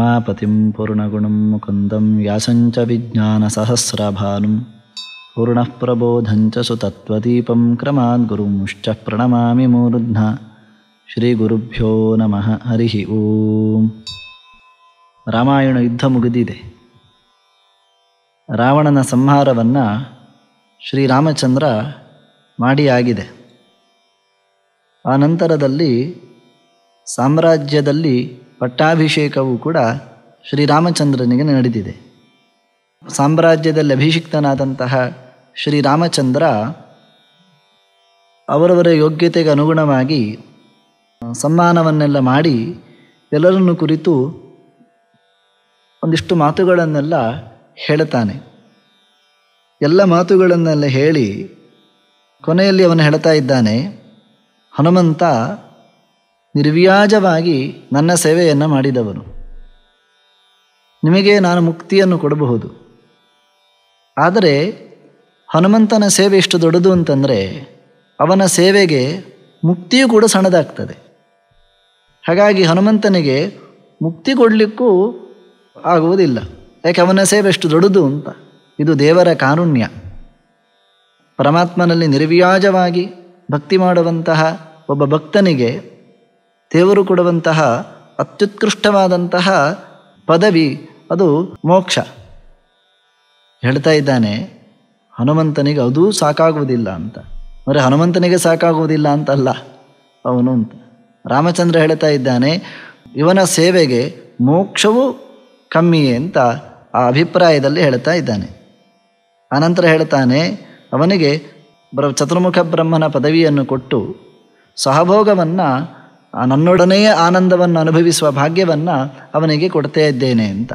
ರಮಾಪತಿಂ ಪೂರ್ಣಗುಣಂ ಮುಕುಂದಂ ವ್ಯಾಸಂಚ ವಿಜ್ಞಾನಸಹಸ್ರಭಾನುಂ ಪೂರ್ಣಃ ಪ್ರಬೋಧಂಚ ಸುತತ್ವದೀಪಂ ಕ್ರಮಾದ್ ಗುರುಂಶ್ಚ ಪ್ರಣಮಾಮಿ ಮೂರ್ಧ್ನ ಶ್ರೀಗುರುಭ್ಯೋ ನಮಃ ಹರಿ ಓಂ ರಾಮಾಯಣ ಯುದ್ಧ ಮುಗಿದಿದೆ ರಾವಣನ ಸಂಹಾರವನ್ನು ಶ್ರೀರಾಮಚಂದ್ರ ಮಾಡಿ ಆಗಿದೆ ಆ ನಂತರದಲ್ಲಿ ಸಾಮ್ರಾಜ್ಯದಲ್ಲಿ ಪಟ್ಟಾಭಿಷೇಕವೂ ಕೂಡ ಶ್ರೀರಾಮಚಂದ್ರನಿಗೆ ನಡೆದಿದೆ ಸಾಮ್ರಾಜ್ಯದಲ್ಲಿ ಅಭಿಷಿಕ್ತನಾದಂತಹ ಶ್ರೀರಾಮಚಂದ್ರ ಅವರವರ ಯೋಗ್ಯತೆಗೆ ಅನುಗುಣವಾಗಿ ಸಮ್ಮಾನವನ್ನೆಲ್ಲ ಮಾಡಿ ಎಲ್ಲರನ್ನು ಕುರಿತು ಒಂದಿಷ್ಟು ಮಾತುಗಳನ್ನೆಲ್ಲ ಹೇಳ್ತಾನೆ ಎಲ್ಲ ಮಾತುಗಳನ್ನೆಲ್ಲ ಹೇಳಿ ಕೊನೆಯಲ್ಲಿ ಅವನು ಹೇಳ್ತಾ ಇದ್ದಾನೆ ಹನುಮಂತ ನಿರ್ವ್ಯಾಜವಾಗಿ ನನ್ನ ಸೇವೆಯನ್ನು ಮಾಡಿದವನು ನಿಮಗೆ ನಾನು ಮುಕ್ತಿಯನ್ನು ಕೊಡಬಹುದು ಆದರೆ ಹನುಮಂತನ ಸೇವೆ ಎಷ್ಟು ದೊಡ್ಡದು ಅಂತಂದರೆ ಅವನ ಸೇವೆಗೆ ಮುಕ್ತಿಯೂ ಕೂಡ ಸಣ್ಣದಾಗ್ತದೆ ಹಾಗಾಗಿ ಹನುಮಂತನಿಗೆ ಮುಕ್ತಿ ಕೊಡಲಿಕ್ಕೂ ಆಗುವುದಿಲ್ಲ ಯಾಕೆ ಅವನ ಸೇವೆ ಎಷ್ಟು ದೊಡ್ಡದು ಅಂತ ಇದು ದೇವರ ಕಾರುಣ್ಯ ಪರಮಾತ್ಮನಲ್ಲಿ ನಿರ್ವ್ಯಾಜವಾಗಿ ಭಕ್ತಿ ಮಾಡುವಂತಹ ಒಬ್ಬ ಭಕ್ತನಿಗೆ ದೇವರು ಕೊಡುವಂತಹ ಅತ್ಯುತ್ಕೃಷ್ಟವಾದಂತಹ ಪದವಿ ಅದು ಮೋಕ್ಷ ಹೇಳ್ತಾ ಇದ್ದಾನೆ ಹನುಮಂತನಿಗೆ ಅದೂ ಸಾಕಾಗುವುದಿಲ್ಲ ಅಂತ ಅಂದರೆ ಹನುಮಂತನಿಗೆ ಸಾಕಾಗುವುದಿಲ್ಲ ಅಂತಲ್ಲ ಅವನು ಅಂತ ರಾಮಚಂದ್ರ ಹೇಳ್ತಾ ಇದ್ದಾನೆ ಇವನ ಸೇವೆಗೆ ಮೋಕ್ಷವೂ ಕಮ್ಮಿಯೇ ಅಂತ ಆ ಅಭಿಪ್ರಾಯದಲ್ಲಿ ಹೇಳ್ತಾ ಇದ್ದಾನೆ ಆನಂತರ ಹೇಳ್ತಾನೆ ಅವನಿಗೆ ಬ್ರ ಚತುರ್ಮುಖ ಬ್ರಹ್ಮನ ಪದವಿಯನ್ನು ಕೊಟ್ಟು ಸಹಭೋಗವನ್ನು ನನ್ನೊಡನೆಯೇ ಆನಂದವನ್ನು ಅನುಭವಿಸುವ ಭಾಗ್ಯವನ್ನು ಅವನಿಗೆ ಕೊಡ್ತಾ ಇದ್ದೇನೆ ಅಂತ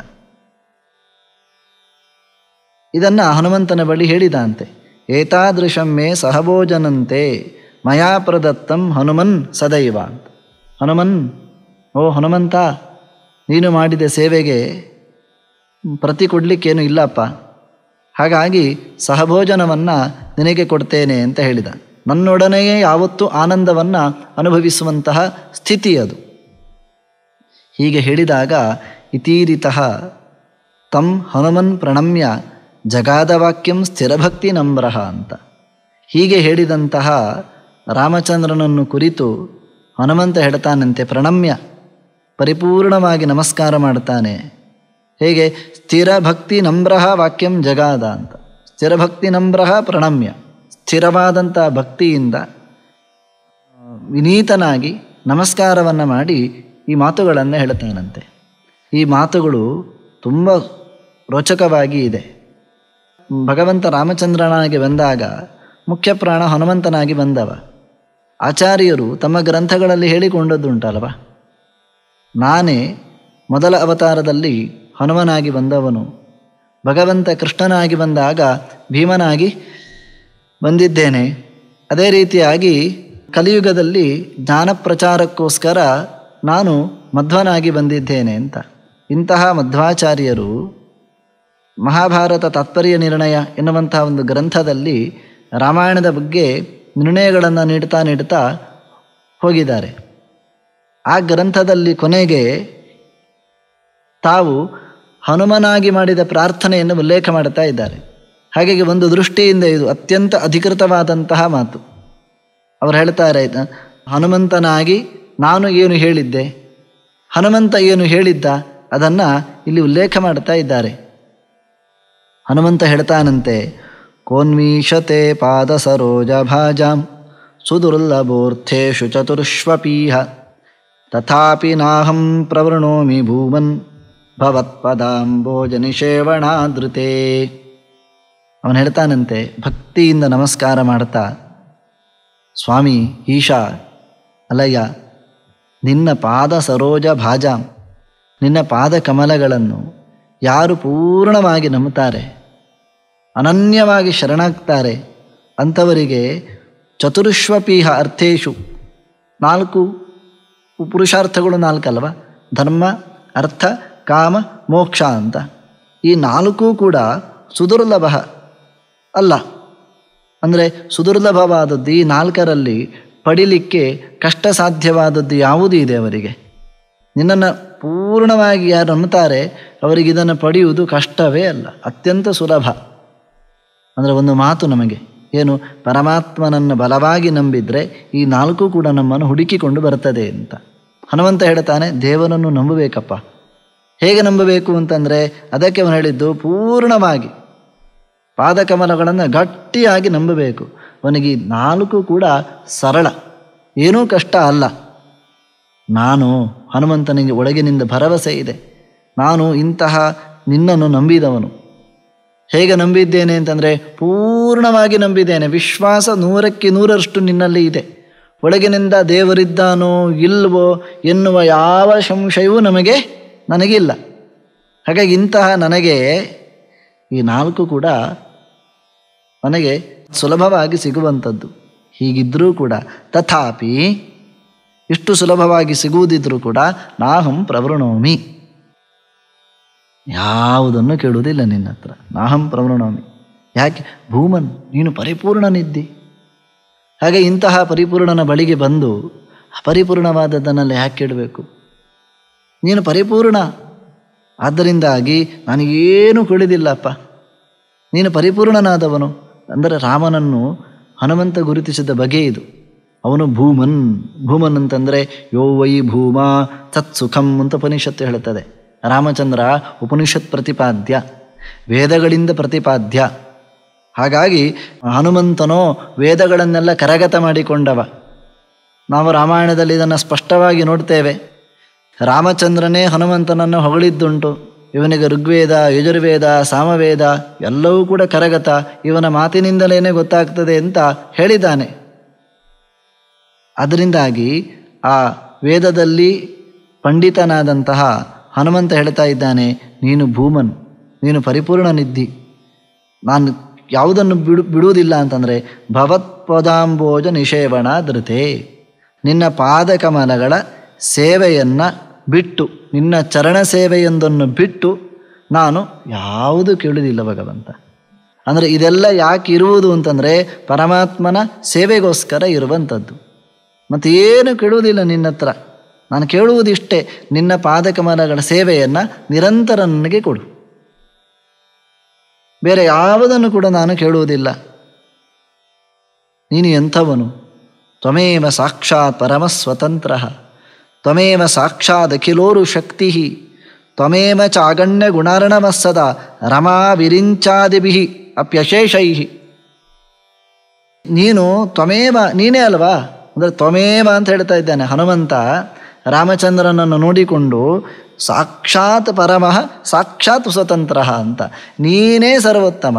ಇದನ್ನು ಹನುಮಂತನ ಬಳಿ ಹೇಳಿದಂತೆ ಏತಾದೃಶಂ ಮೇ ಸಹಭೋಜನಂತೆ ಮಯಾ ಪ್ರದತ್ತಂ ಹನುಮನ್ ಸದೈವ ಅಂತ ಹನುಮನ್ ಓ ಹನುಮಂತ ನೀನು ಮಾಡಿದ ಸೇವೆಗೆ ಪ್ರತಿ ಕೊಡಲಿಕ್ಕೇನು ಇಲ್ಲಪ್ಪ ಹಾಗಾಗಿ ಸಹಭೋಜನವನ್ನು ನಿನಗೆ ಕೊಡ್ತೇನೆ ಅಂತ ಹೇಳಿದ ನನ್ನೊಡನೆಯೇ ಯಾವತ್ತೂ ಆನಂದವನ್ನು ಅನುಭವಿಸುವಂತಹ ಸ್ಥಿತಿ ಅದು ಹೀಗೆ ಹೇಳಿದಾಗ ಇತೀರಿತಃ ತಂ ಹನುಮನ್ ಪ್ರಣಮ್ಯ ಜಗಾದವಾಕ್ಯಂ ಸ್ಥಿರಭಕ್ತಿ ನಮ್ರಹ ಅಂತ ಹೀಗೆ ಹೇಳಿದಂತಹ ರಾಮಚಂದ್ರನನ್ನು ಕುರಿತು ಹನುಮಂತ ಹೇಳ್ತಾನಂತೆ ಪ್ರಣಮ್ಯ ಪರಿಪೂರ್ಣವಾಗಿ ನಮಸ್ಕಾರ ಮಾಡ್ತಾನೆ ಹೇಗೆ ಸ್ಥಿರಭಕ್ತಿ ನಮ್ರಹ ವಾಕ್ಯಂ ಜಗಾದ ಅಂತ ಸ್ಥಿರಭಕ್ತಿ ನಮ್ರಹ ಪ್ರಣಮ್ಯ ಸ್ಥಿರವಾದಂಥ ಭಕ್ತಿಯಿಂದ ವಿನೀತನಾಗಿ ನಮಸ್ಕಾರವನ್ನು ಮಾಡಿ ಈ ಮಾತುಗಳನ್ನು ಹೇಳ್ತಾನಂತೆ ಈ ಮಾತುಗಳು ತುಂಬ ರೋಚಕವಾಗಿ ಇದೆ ಭಗವಂತ ರಾಮಚಂದ್ರನಾಗಿ ಬಂದಾಗ ಮುಖ್ಯ ಪ್ರಾಣ ಹನುಮಂತನಾಗಿ ಬಂದವ ಆಚಾರ್ಯರು ತಮ್ಮ ಗ್ರಂಥಗಳಲ್ಲಿ ಹೇಳಿಕೊಂಡದ್ದುಂಟಲ್ವ ನಾನೇ ಮೊದಲ ಅವತಾರದಲ್ಲಿ ಹನುಮನಾಗಿ ಬಂದವನು ಭಗವಂತ ಕೃಷ್ಣನಾಗಿ ಬಂದಾಗ ಭೀಮನಾಗಿ ಬಂದಿದ್ದೇನೆ ಅದೇ ರೀತಿಯಾಗಿ ಕಲಿಯುಗದಲ್ಲಿ ಜ್ಞಾನ ಪ್ರಚಾರಕ್ಕೋಸ್ಕರ ನಾನು ಮಧ್ವನಾಗಿ ಬಂದಿದ್ದೇನೆ ಅಂತ ಇಂತಹ ಮಧ್ವಾಚಾರ್ಯರು ಮಹಾಭಾರತ ತಾತ್ಪರ್ಯ ನಿರ್ಣಯ ಎನ್ನುವಂತಹ ಒಂದು ಗ್ರಂಥದಲ್ಲಿ ರಾಮಾಯಣದ ಬಗ್ಗೆ ನಿರ್ಣಯಗಳನ್ನು ನೀಡ್ತಾ ನೀಡ್ತಾ ಹೋಗಿದ್ದಾರೆ ಆ ಗ್ರಂಥದಲ್ಲಿ ಕೊನೆಗೆ ತಾವು ಹನುಮನಾಗಿ ಮಾಡಿದ ಪ್ರಾರ್ಥನೆಯನ್ನು ಉಲ್ಲೇಖ ಮಾಡ್ತಾ ಇದ್ದಾರೆ ಹಾಗಾಗಿ ಒಂದು ದೃಷ್ಟಿಯಿಂದ ಇದು ಅತ್ಯಂತ ಅಧಿಕೃತವಾದಂತಹ ಮಾತು ಅವರು ಹೇಳ್ತಾರೆ ಹನುಮಂತನಾಗಿ ನಾನು ಏನು ಹೇಳಿದ್ದೆ ಹನುಮಂತ ಏನು ಹೇಳಿದ್ದ ಅದನ್ನು ಇಲ್ಲಿ ಉಲ್ಲೇಖ ಮಾಡ್ತಾ ಇದ್ದಾರೆ ಹನುಮಂತ ಹೇಳ್ತಾನಂತೆ ಕೋನ್ಮೀಶತೆ ಪಾದ ಸರೋಜ ಭಾಜಾಂ ಸುದುರ್ಲಭೋರ್ಥೇಶು ಚತುರ್ಶ್ವಪೀಹ ತಥಾಪಿ ನಾಹಂ ಪ್ರವೃಣೋಮಿ ಭೂಮನ್ ಭವತ್ಪದಾಂಬೋಜನಿಷೇವಣಾದೃತೆ ಅವನು ಹೇಳ್ತಾನಂತೆ ಭಕ್ತಿಯಿಂದ ನಮಸ್ಕಾರ ಮಾಡ್ತಾ ಸ್ವಾಮಿ ಈಶಾ ಅಲಯ್ಯ ನಿನ್ನ ಪಾದ ಸರೋಜ ಭಾಜಾಂ ನಿನ್ನ ಪಾದ ಕಮಲಗಳನ್ನು ಯಾರು ಪೂರ್ಣವಾಗಿ ನಂಬುತ್ತಾರೆ ಅನನ್ಯವಾಗಿ ಶರಣಾಗ್ತಾರೆ ಅಂಥವರಿಗೆ ಚತುರ್ಶ್ವಪೀಹ ಅರ್ಥೇಶು ನಾಲ್ಕು ಪುರುಷಾರ್ಥಗಳು ನಾಲ್ಕಲ್ವ ಧರ್ಮ ಅರ್ಥ ಕಾಮ ಮೋಕ್ಷ ಅಂತ ಈ ನಾಲ್ಕೂ ಕೂಡ ಸುದುರ್ಲಭ ಅಲ್ಲ ಅಂದರೆ ಸುದುರ್ಲಭವಾದದ್ದು ಈ ನಾಲ್ಕರಲ್ಲಿ ಪಡಿಲಿಕ್ಕೆ ಕಷ್ಟ ಸಾಧ್ಯವಾದದ್ದು ಯಾವುದು ಇದೆ ಅವರಿಗೆ ನಿನ್ನನ್ನು ಪೂರ್ಣವಾಗಿ ಯಾರು ನಂಬುತ್ತಾರೆ ಅವರಿಗೆ ಇದನ್ನು ಪಡೆಯುವುದು ಕಷ್ಟವೇ ಅಲ್ಲ ಅತ್ಯಂತ ಸುಲಭ ಅಂದರೆ ಒಂದು ಮಾತು ನಮಗೆ ಏನು ಪರಮಾತ್ಮನನ್ನು ಬಲವಾಗಿ ನಂಬಿದರೆ ಈ ನಾಲ್ಕು ಕೂಡ ನಮ್ಮನ್ನು ಹುಡುಕಿಕೊಂಡು ಬರ್ತದೆ ಅಂತ ಹನುಮಂತ ಹೇಳ್ತಾನೆ ದೇವರನ್ನು ನಂಬಬೇಕಪ್ಪ ಹೇಗೆ ನಂಬಬೇಕು ಅಂತಂದರೆ ಅದಕ್ಕೆ ಅವನು ಹೇಳಿದ್ದು ಪೂರ್ಣವಾಗಿ ಪಾದಕಮಲಗಳನ್ನು ಗಟ್ಟಿಯಾಗಿ ನಂಬಬೇಕು ಅವನಿಗೆ ಈ ನಾಲ್ಕು ಕೂಡ ಸರಳ ಏನೂ ಕಷ್ಟ ಅಲ್ಲ ನಾನು ಹನುಮಂತನಿಗೆ ಒಳಗಿನಿಂದ ಭರವಸೆ ಇದೆ ನಾನು ಇಂತಹ ನಿನ್ನನ್ನು ನಂಬಿದವನು ಹೇಗೆ ನಂಬಿದ್ದೇನೆ ಅಂತಂದರೆ ಪೂರ್ಣವಾಗಿ ನಂಬಿದ್ದೇನೆ ವಿಶ್ವಾಸ ನೂರಕ್ಕೆ ನೂರರಷ್ಟು ನಿನ್ನಲ್ಲಿ ಇದೆ ಒಳಗಿನಿಂದ ದೇವರಿದ್ದಾನೋ ಇಲ್ವೋ ಎನ್ನುವ ಯಾವ ಸಂಶಯವೂ ನಮಗೆ ನನಗಿಲ್ಲ ಹಾಗಾಗಿ ಇಂತಹ ನನಗೆ ಈ ನಾಲ್ಕು ಕೂಡ ನನಗೆ ಸುಲಭವಾಗಿ ಸಿಗುವಂಥದ್ದು ಹೀಗಿದ್ದರೂ ಕೂಡ ತಥಾಪಿ ಇಷ್ಟು ಸುಲಭವಾಗಿ ಸಿಗುವುದಿದ್ರೂ ಕೂಡ ನಾಹಂ ಪ್ರವೃಣೋಮಿ ಯಾವುದನ್ನು ಕೇಳುವುದಿಲ್ಲ ನಿನ್ನ ಹತ್ರ ನಾಹಂ ಪ್ರವೃಣೋಮಿ ಯಾಕೆ ಭೂಮನ್ ನೀನು ಪರಿಪೂರ್ಣನಿದ್ದಿ ಹಾಗೆ ಇಂತಹ ಪರಿಪೂರ್ಣನ ಬಳಿಗೆ ಬಂದು ಅಪರಿಪೂರ್ಣವಾದದ್ದನ್ನೆಲ್ಲ ಯಾಕೆ ಕೇಳಬೇಕು ನೀನು ಪರಿಪೂರ್ಣ ಆದ್ದರಿಂದಾಗಿ ನನಗೇನು ಕೇಳಿದಿಲ್ಲಪ್ಪ ನೀನು ಪರಿಪೂರ್ಣನಾದವನು ಅಂದರೆ ರಾಮನನ್ನು ಹನುಮಂತ ಗುರುತಿಸಿದ ಬಗೆ ಇದು ಅವನು ಭೂಮನ್ ಭೂಮನ್ ಅಂತಂದರೆ ಯೋ ವೈ ಭೂಮ ತತ್ಸುಖಂ ಅಂತ ಉಪನಿಷತ್ತು ಹೇಳುತ್ತದೆ ರಾಮಚಂದ್ರ ಉಪನಿಷತ್ ಪ್ರತಿಪಾದ್ಯ ವೇದಗಳಿಂದ ಪ್ರತಿಪಾದ್ಯ ಹಾಗಾಗಿ ಹನುಮಂತನೋ ವೇದಗಳನ್ನೆಲ್ಲ ಕರಗತ ಮಾಡಿಕೊಂಡವ ನಾವು ರಾಮಾಯಣದಲ್ಲಿ ಇದನ್ನು ಸ್ಪಷ್ಟವಾಗಿ ನೋಡ್ತೇವೆ ರಾಮಚಂದ್ರನೇ ಹನುಮಂತನನ್ನು ಹೊಗಳಿದ್ದುಂಟು ಇವನಿಗೆ ಋಗ್ವೇದ ಯಜುರ್ವೇದ ಸಾಮವೇದ ಎಲ್ಲವೂ ಕೂಡ ಕರಗತ ಇವನ ಮಾತಿನಿಂದಲೇ ಗೊತ್ತಾಗ್ತದೆ ಅಂತ ಹೇಳಿದ್ದಾನೆ ಅದರಿಂದಾಗಿ ಆ ವೇದದಲ್ಲಿ ಪಂಡಿತನಾದಂತಹ ಹನುಮಂತ ಹೇಳ್ತಾ ಇದ್ದಾನೆ ನೀನು ಭೂಮನ್ ನೀನು ಪರಿಪೂರ್ಣನಿದ್ದಿ ನಾನು ಯಾವುದನ್ನು ಬಿಡು ಬಿಡುವುದಿಲ್ಲ ಅಂತಂದರೆ ಭವತ್ಪದಾಂಬೋಜ ನಿಷೇವಣ ಧೃತೆ ನಿನ್ನ ಪಾದಕಮಲಗಳ ಸೇವೆಯನ್ನು ಬಿಟ್ಟು ನಿನ್ನ ಚರಣ ಸೇವೆಯೊಂದನ್ನು ಬಿಟ್ಟು ನಾನು ಯಾವುದು ಕೇಳುವುದಿಲ್ಲ ಭಗವಂತ ಅಂದರೆ ಇದೆಲ್ಲ ಯಾಕೆ ಇರುವುದು ಅಂತಂದರೆ ಪರಮಾತ್ಮನ ಸೇವೆಗೋಸ್ಕರ ಇರುವಂಥದ್ದು ಮತ್ತು ಏನು ಕೇಳುವುದಿಲ್ಲ ನಿನ್ನ ಹತ್ರ ನಾನು ಕೇಳುವುದಿಷ್ಟೇ ನಿನ್ನ ಪಾದಕಮಲಗಳ ಸೇವೆಯನ್ನು ನಿರಂತರ ನನಗೆ ಕೊಡು ಬೇರೆ ಯಾವುದನ್ನು ಕೂಡ ನಾನು ಕೇಳುವುದಿಲ್ಲ ನೀನು ಎಂಥವನು ತ್ವಮೇವ ಸಾಕ್ಷಾತ್ ಪರಮ ಸ್ವತಂತ್ರ ತ್ವಮೇವ ಸಾಕ್ಷಾತ್ ಅಖಿಲೋರು ಶಕ್ತಿ ತ್ವಮೇವ ಚಾಗಣ್ಯ ಗುಣಾರ್ಣವಸ್ಸದ ರಮಾ ವಿರಿಂಚಾದಿಭಿ ಅಪ್ಯಶೇಷೈ ನೀನು ತ್ವಮೇವ ನೀನೇ ಅಲ್ವಾ ಅಂದರೆ ತ್ವಮೇವ ಅಂತ ಹೇಳ್ತಾ ಇದ್ದಾನೆ ಹನುಮಂತ ರಾಮಚಂದ್ರನನ್ನು ನೋಡಿಕೊಂಡು ಸಾಕ್ಷಾತ್ ಪರಮಃ ಸಾಕ್ಷಾತ್ ಸ್ವತಂತ್ರ ಅಂತ ನೀನೇ ಸರ್ವೋತ್ತಮ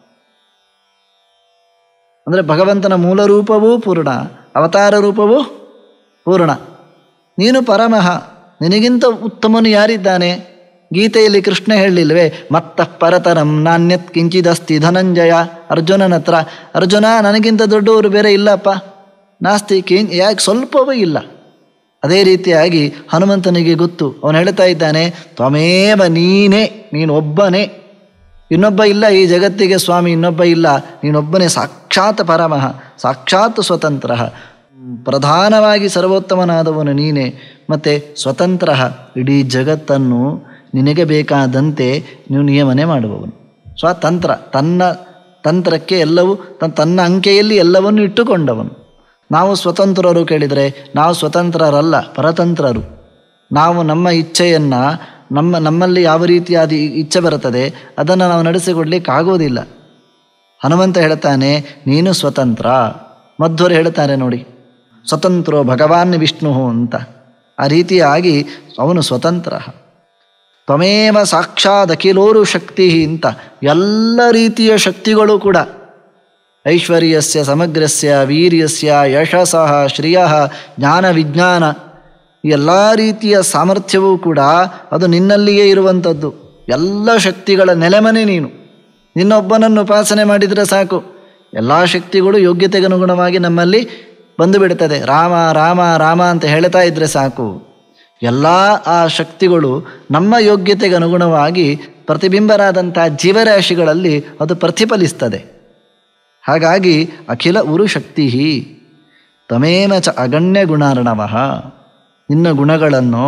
ಅಂದರೆ ಭಗವಂತನ ಮೂಲ ರೂಪವೂ ಪೂರ್ಣ ಅವತಾರ ರೂಪವೂ ಪೂರ್ಣ ನೀನು ಪರಮಃ ನಿನಗಿಂತ ಉತ್ತಮನು ಯಾರಿದ್ದಾನೆ ಗೀತೆಯಲ್ಲಿ ಕೃಷ್ಣ ಹೇಳಲಿಲ್ವೇ ಮತ್ತ ಪರತರಂ ನಾಣ್ಯತ್ ಕಿಂಚಿದಸ್ತಿ ಧನಂಜಯ ಅರ್ಜುನನ ಹತ್ರ ಅರ್ಜುನ ನನಗಿಂತ ದೊಡ್ಡವರು ಬೇರೆ ಇಲ್ಲಪ್ಪ ನಾಸ್ತಿ ಕಿಂ ಯಾಕೆ ಸ್ವಲ್ಪವೂ ಇಲ್ಲ ಅದೇ ರೀತಿಯಾಗಿ ಹನುಮಂತನಿಗೆ ಗೊತ್ತು ಅವನು ಹೇಳ್ತಾ ಇದ್ದಾನೆ ತ್ವಮೇವ ನೀನೇ ನೀನು ಒಬ್ಬನೇ ಇನ್ನೊಬ್ಬ ಇಲ್ಲ ಈ ಜಗತ್ತಿಗೆ ಸ್ವಾಮಿ ಇನ್ನೊಬ್ಬ ಇಲ್ಲ ನೀನೊಬ್ಬನೇ ಸಾಕ್ಷಾತ್ ಪರಮಃ ಸಾಕ್ಷಾತ್ ಸ್ವತಂತ್ರ ಪ್ರಧಾನವಾಗಿ ಸರ್ವೋತ್ತಮನಾದವನು ನೀನೇ ಮತ್ತು ಸ್ವತಂತ್ರ ಇಡೀ ಜಗತ್ತನ್ನು ನಿನಗೆ ಬೇಕಾದಂತೆ ನೀವು ನಿಯಮನೆ ಮಾಡುವವನು ಸ್ವತಂತ್ರ ತನ್ನ ತಂತ್ರಕ್ಕೆ ಎಲ್ಲವೂ ತನ್ನ ತನ್ನ ಅಂಕೆಯಲ್ಲಿ ಎಲ್ಲವನ್ನು ಇಟ್ಟುಕೊಂಡವನು ನಾವು ಸ್ವತಂತ್ರರು ಕೇಳಿದರೆ ನಾವು ಸ್ವತಂತ್ರರಲ್ಲ ಪರತಂತ್ರರು ನಾವು ನಮ್ಮ ಇಚ್ಛೆಯನ್ನು ನಮ್ಮ ನಮ್ಮಲ್ಲಿ ಯಾವ ರೀತಿಯಾದ ಇಚ್ಛೆ ಬರುತ್ತದೆ ಅದನ್ನು ನಾವು ನಡೆಸಿಕೊಡ್ಲಿಕ್ಕಾಗೋದಿಲ್ಲ ಹನುಮಂತ ಹೇಳ್ತಾನೆ ನೀನು ಸ್ವತಂತ್ರ ಮಧ್ವರು ಹೇಳ್ತಾರೆ ನೋಡಿ ಸ್ವತಂತ್ರೋ ಭಗವಾನ್ ವಿಷ್ಣು ಅಂತ ಆ ರೀತಿಯಾಗಿ ಅವನು ಸ್ವತಂತ್ರ ತ್ವಮೇವ ಸಾಕ್ಷಾತ್ ಅಖಿಲೋರು ಶಕ್ತಿ ಅಂತ ಎಲ್ಲ ರೀತಿಯ ಶಕ್ತಿಗಳು ಕೂಡ ಐಶ್ವರ್ಯಸ್ಯ ಸಮಗ್ರಸ್ಯ ವೀರ್ಯಸ್ಯ ಯಶಸಃ ಶ್ರಿಯ ಜ್ಞಾನ ವಿಜ್ಞಾನ ಎಲ್ಲ ರೀತಿಯ ಸಾಮರ್ಥ್ಯವೂ ಕೂಡ ಅದು ನಿನ್ನಲ್ಲಿಯೇ ಇರುವಂಥದ್ದು ಎಲ್ಲ ಶಕ್ತಿಗಳ ನೆಲೆಮನೆ ನೀನು ನಿನ್ನೊಬ್ಬನನ್ನು ಉಪಾಸನೆ ಮಾಡಿದರೆ ಸಾಕು ಎಲ್ಲ ಶಕ್ತಿಗಳು ಯೋಗ್ಯತೆಗೆ ಅನುಗುಣವಾಗಿ ನಮ್ಮಲ್ಲಿ ಬಂದು ಬಿಡುತ್ತದೆ ರಾಮ ರಾಮ ರಾಮ ಅಂತ ಹೇಳ್ತಾ ಇದ್ದರೆ ಸಾಕು ಎಲ್ಲ ಆ ಶಕ್ತಿಗಳು ನಮ್ಮ ಯೋಗ್ಯತೆಗೆ ಅನುಗುಣವಾಗಿ ಪ್ರತಿಬಿಂಬರಾದಂಥ ಜೀವರಾಶಿಗಳಲ್ಲಿ ಅದು ಪ್ರತಿಫಲಿಸ್ತದೆ ಹಾಗಾಗಿ ಅಖಿಲ ಉರು ಶಕ್ತಿ ತಮೇನ ಚ ಅಗಣ್ಯ ಗುಣಾರ್ಣವ ನಿನ್ನ ಗುಣಗಳನ್ನು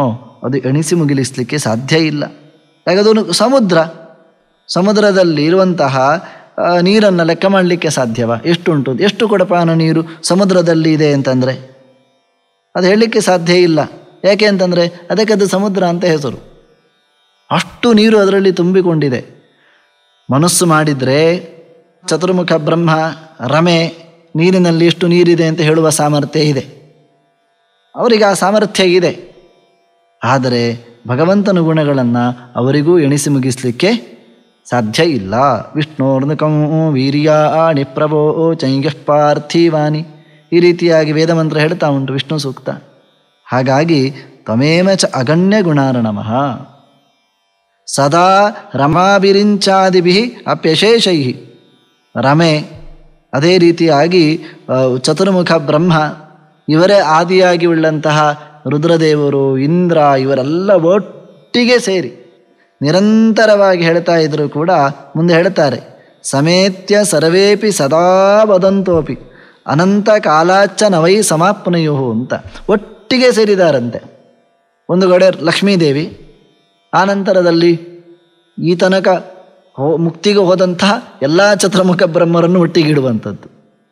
ಅದು ಎಣಿಸಿ ಮುಗಿಲಿಸಲಿಕ್ಕೆ ಸಾಧ್ಯ ಇಲ್ಲ ಯಾಕಂದ್ರೆ ಸಮುದ್ರ ಸಮುದ್ರದಲ್ಲಿ ಇರುವಂತಹ ನೀರನ್ನು ಲೆಕ್ಕ ಮಾಡಲಿಕ್ಕೆ ಸಾಧ್ಯವಾ ಎಷ್ಟುಂಟು ಎಷ್ಟು ಕೊಡಪಾನ ನೀರು ಸಮುದ್ರದಲ್ಲಿ ಇದೆ ಅಂತಂದರೆ ಅದು ಹೇಳಲಿಕ್ಕೆ ಸಾಧ್ಯ ಇಲ್ಲ ಯಾಕೆ ಅಂತಂದರೆ ಅದಕ್ಕೆ ಅದು ಸಮುದ್ರ ಅಂತ ಹೆಸರು ಅಷ್ಟು ನೀರು ಅದರಲ್ಲಿ ತುಂಬಿಕೊಂಡಿದೆ ಮನಸ್ಸು ಮಾಡಿದರೆ ಚತುರ್ಮುಖ ಬ್ರಹ್ಮ ರಮೆ ನೀರಿನಲ್ಲಿ ಎಷ್ಟು ನೀರಿದೆ ಅಂತ ಹೇಳುವ ಸಾಮರ್ಥ್ಯ ಇದೆ ಅವರಿಗೆ ಆ ಸಾಮರ್ಥ್ಯ ಇದೆ ಆದರೆ ಭಗವಂತನ ಗುಣಗಳನ್ನು ಅವರಿಗೂ ಎಣಿಸಿ ಮುಗಿಸಲಿಕ್ಕೆ ಸಾಧ್ಯ ಇಲ್ಲ ವಿಷ್ಣೋರ್ನಕಂ ವೀರ್ಯಾಣಿ ಪ್ರಭೋ ಚೈಂಗ್ಯಃ ಪಾರ್ಥಿವಾನಿ ಈ ರೀತಿಯಾಗಿ ವೇದಮಂತ್ರ ಹೇಳ್ತಾ ಉಂಟು ವಿಷ್ಣು ಸೂಕ್ತ ಹಾಗಾಗಿ ತಮೇಮ ಚ ಅಗಣ್ಯ ಗುಣಾರ್ಣಮಃ ಸದಾ ರಮಾಭಿರಿಂಚಾದಿಭಿ ಅಪ್ಯಶೇಷೈ ರಮೆ ಅದೇ ರೀತಿಯಾಗಿ ಚತುರ್ಮುಖ ಬ್ರಹ್ಮ ಇವರೇ ಆದಿಯಾಗಿ ಉಳ್ಳಂತಹ ರುದ್ರದೇವರು ಇಂದ್ರ ಇವರೆಲ್ಲ ಒಟ್ಟಿಗೆ ಸೇರಿ ನಿರಂತರವಾಗಿ ಹೇಳ್ತಾ ಇದ್ದರೂ ಕೂಡ ಮುಂದೆ ಹೇಳ್ತಾರೆ ಸಮೇತ್ಯ ಸರ್ವೇಪಿ ಸದಾ ವದಂತೋಪಿ ಅನಂತ ಕಾಲಾಚ್ಚ ನವೈ ಸಮಾಪ್ನಯೋ ಅಂತ ಒಟ್ಟಿಗೆ ಸೇರಿದಾರಂತೆ ಒಂದು ಕಡೆ ಲಕ್ಷ್ಮೀದೇವಿ ಆನಂತರದಲ್ಲಿ ಈ ತನಕ ಹೋ ಮುಕ್ತಿಗೆ ಹೋದಂತಹ ಎಲ್ಲ ಚತುರ್ಮುಖ ಬ್ರಹ್ಮರನ್ನು ಒಟ್ಟಿಗೆ ಇಡುವಂಥದ್ದು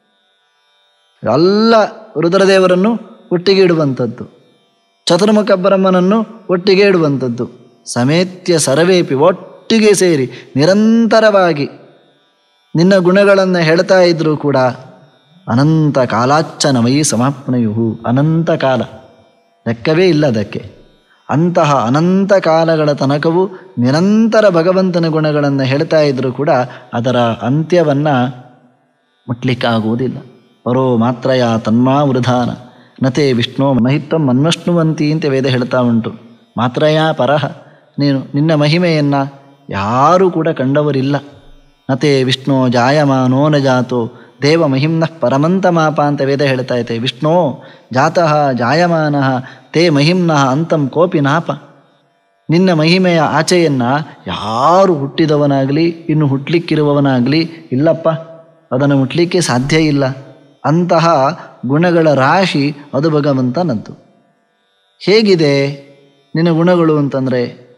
ಎಲ್ಲ ರುದ್ರದೇವರನ್ನು ಒಟ್ಟಿಗೆ ಇಡುವಂಥದ್ದು ಚತುರ್ಮುಖ ಬ್ರಹ್ಮನನ್ನು ಒಟ್ಟಿಗೆ ಇಡುವಂಥದ್ದು ಸಮೇತ್ಯ ಸರ್ವೇಪಿ ಒಟ್ಟಿಗೆ ಸೇರಿ ನಿರಂತರವಾಗಿ ನಿನ್ನ ಗುಣಗಳನ್ನು ಹೇಳ್ತಾ ಇದ್ದರೂ ಕೂಡ ಅನಂತ ಕಾಲಾಚ್ಚನಮಯಿ ಸಮಾಪ್ನಯುಹು ಅನಂತ ಕಾಲ ಲೆಕ್ಕವೇ ಇಲ್ಲ ಅದಕ್ಕೆ ಅಂತಹ ಅನಂತ ಕಾಲಗಳ ತನಕವೂ ನಿರಂತರ ಭಗವಂತನ ಗುಣಗಳನ್ನು ಹೇಳ್ತಾ ಇದ್ದರೂ ಕೂಡ ಅದರ ಅಂತ್ಯವನ್ನು ಮುಟ್ಲಿಕ್ಕಾಗುವುದಿಲ್ಲ ಪರೋ ಮಾತ್ರಯ ತನ್ಮಾ ವೃಧಾನ ನತೆ ವಿಷ್ಣು ಮಹಿತ್ವಂ ಮನ್ವಷ್ಣುವಂತಿ ಅಂತ ವೇದ ಹೇಳ್ತಾ ಉಂಟು ಮಾತ್ರಯ ಪರಹ ನೀನು ನಿನ್ನ ಮಹಿಮೆಯನ್ನು ಯಾರೂ ಕೂಡ ಕಂಡವರಿಲ್ಲ ನತೆ ವಿಷ್ಣು ಜಾಯಮಾನೋ ನ ಜಾತೋ ದೇವ ಮಹಿಮ್ನಃ ಪರಮಂತ ಮಾಪ ಅಂತ ವೇದ ಹೇಳ್ತಾ ಐತೆ ವಿಷ್ಣು ಜಾತಃ ಜಾಯಮಾನ ತೇ ಮಹಿಮ್ನಃ ಅಂತಂ ಕೋಪಿ ನಾಪ ನಿನ್ನ ಮಹಿಮೆಯ ಆಚೆಯನ್ನು ಯಾರು ಹುಟ್ಟಿದವನಾಗಲಿ ಇನ್ನು ಹುಟ್ಟಲಿಕ್ಕಿರುವವನಾಗಲಿ ಇಲ್ಲಪ್ಪ ಅದನ್ನು ಮುಟ್ಲಿಕ್ಕೆ ಸಾಧ್ಯ ಇಲ್ಲ ಅಂತಹ ಗುಣಗಳ ರಾಶಿ ಅದು ಭಗವಂತನದ್ದು ಹೇಗಿದೆ ನಿನ್ನ ಗುಣಗಳು ಅಂತಂದರೆ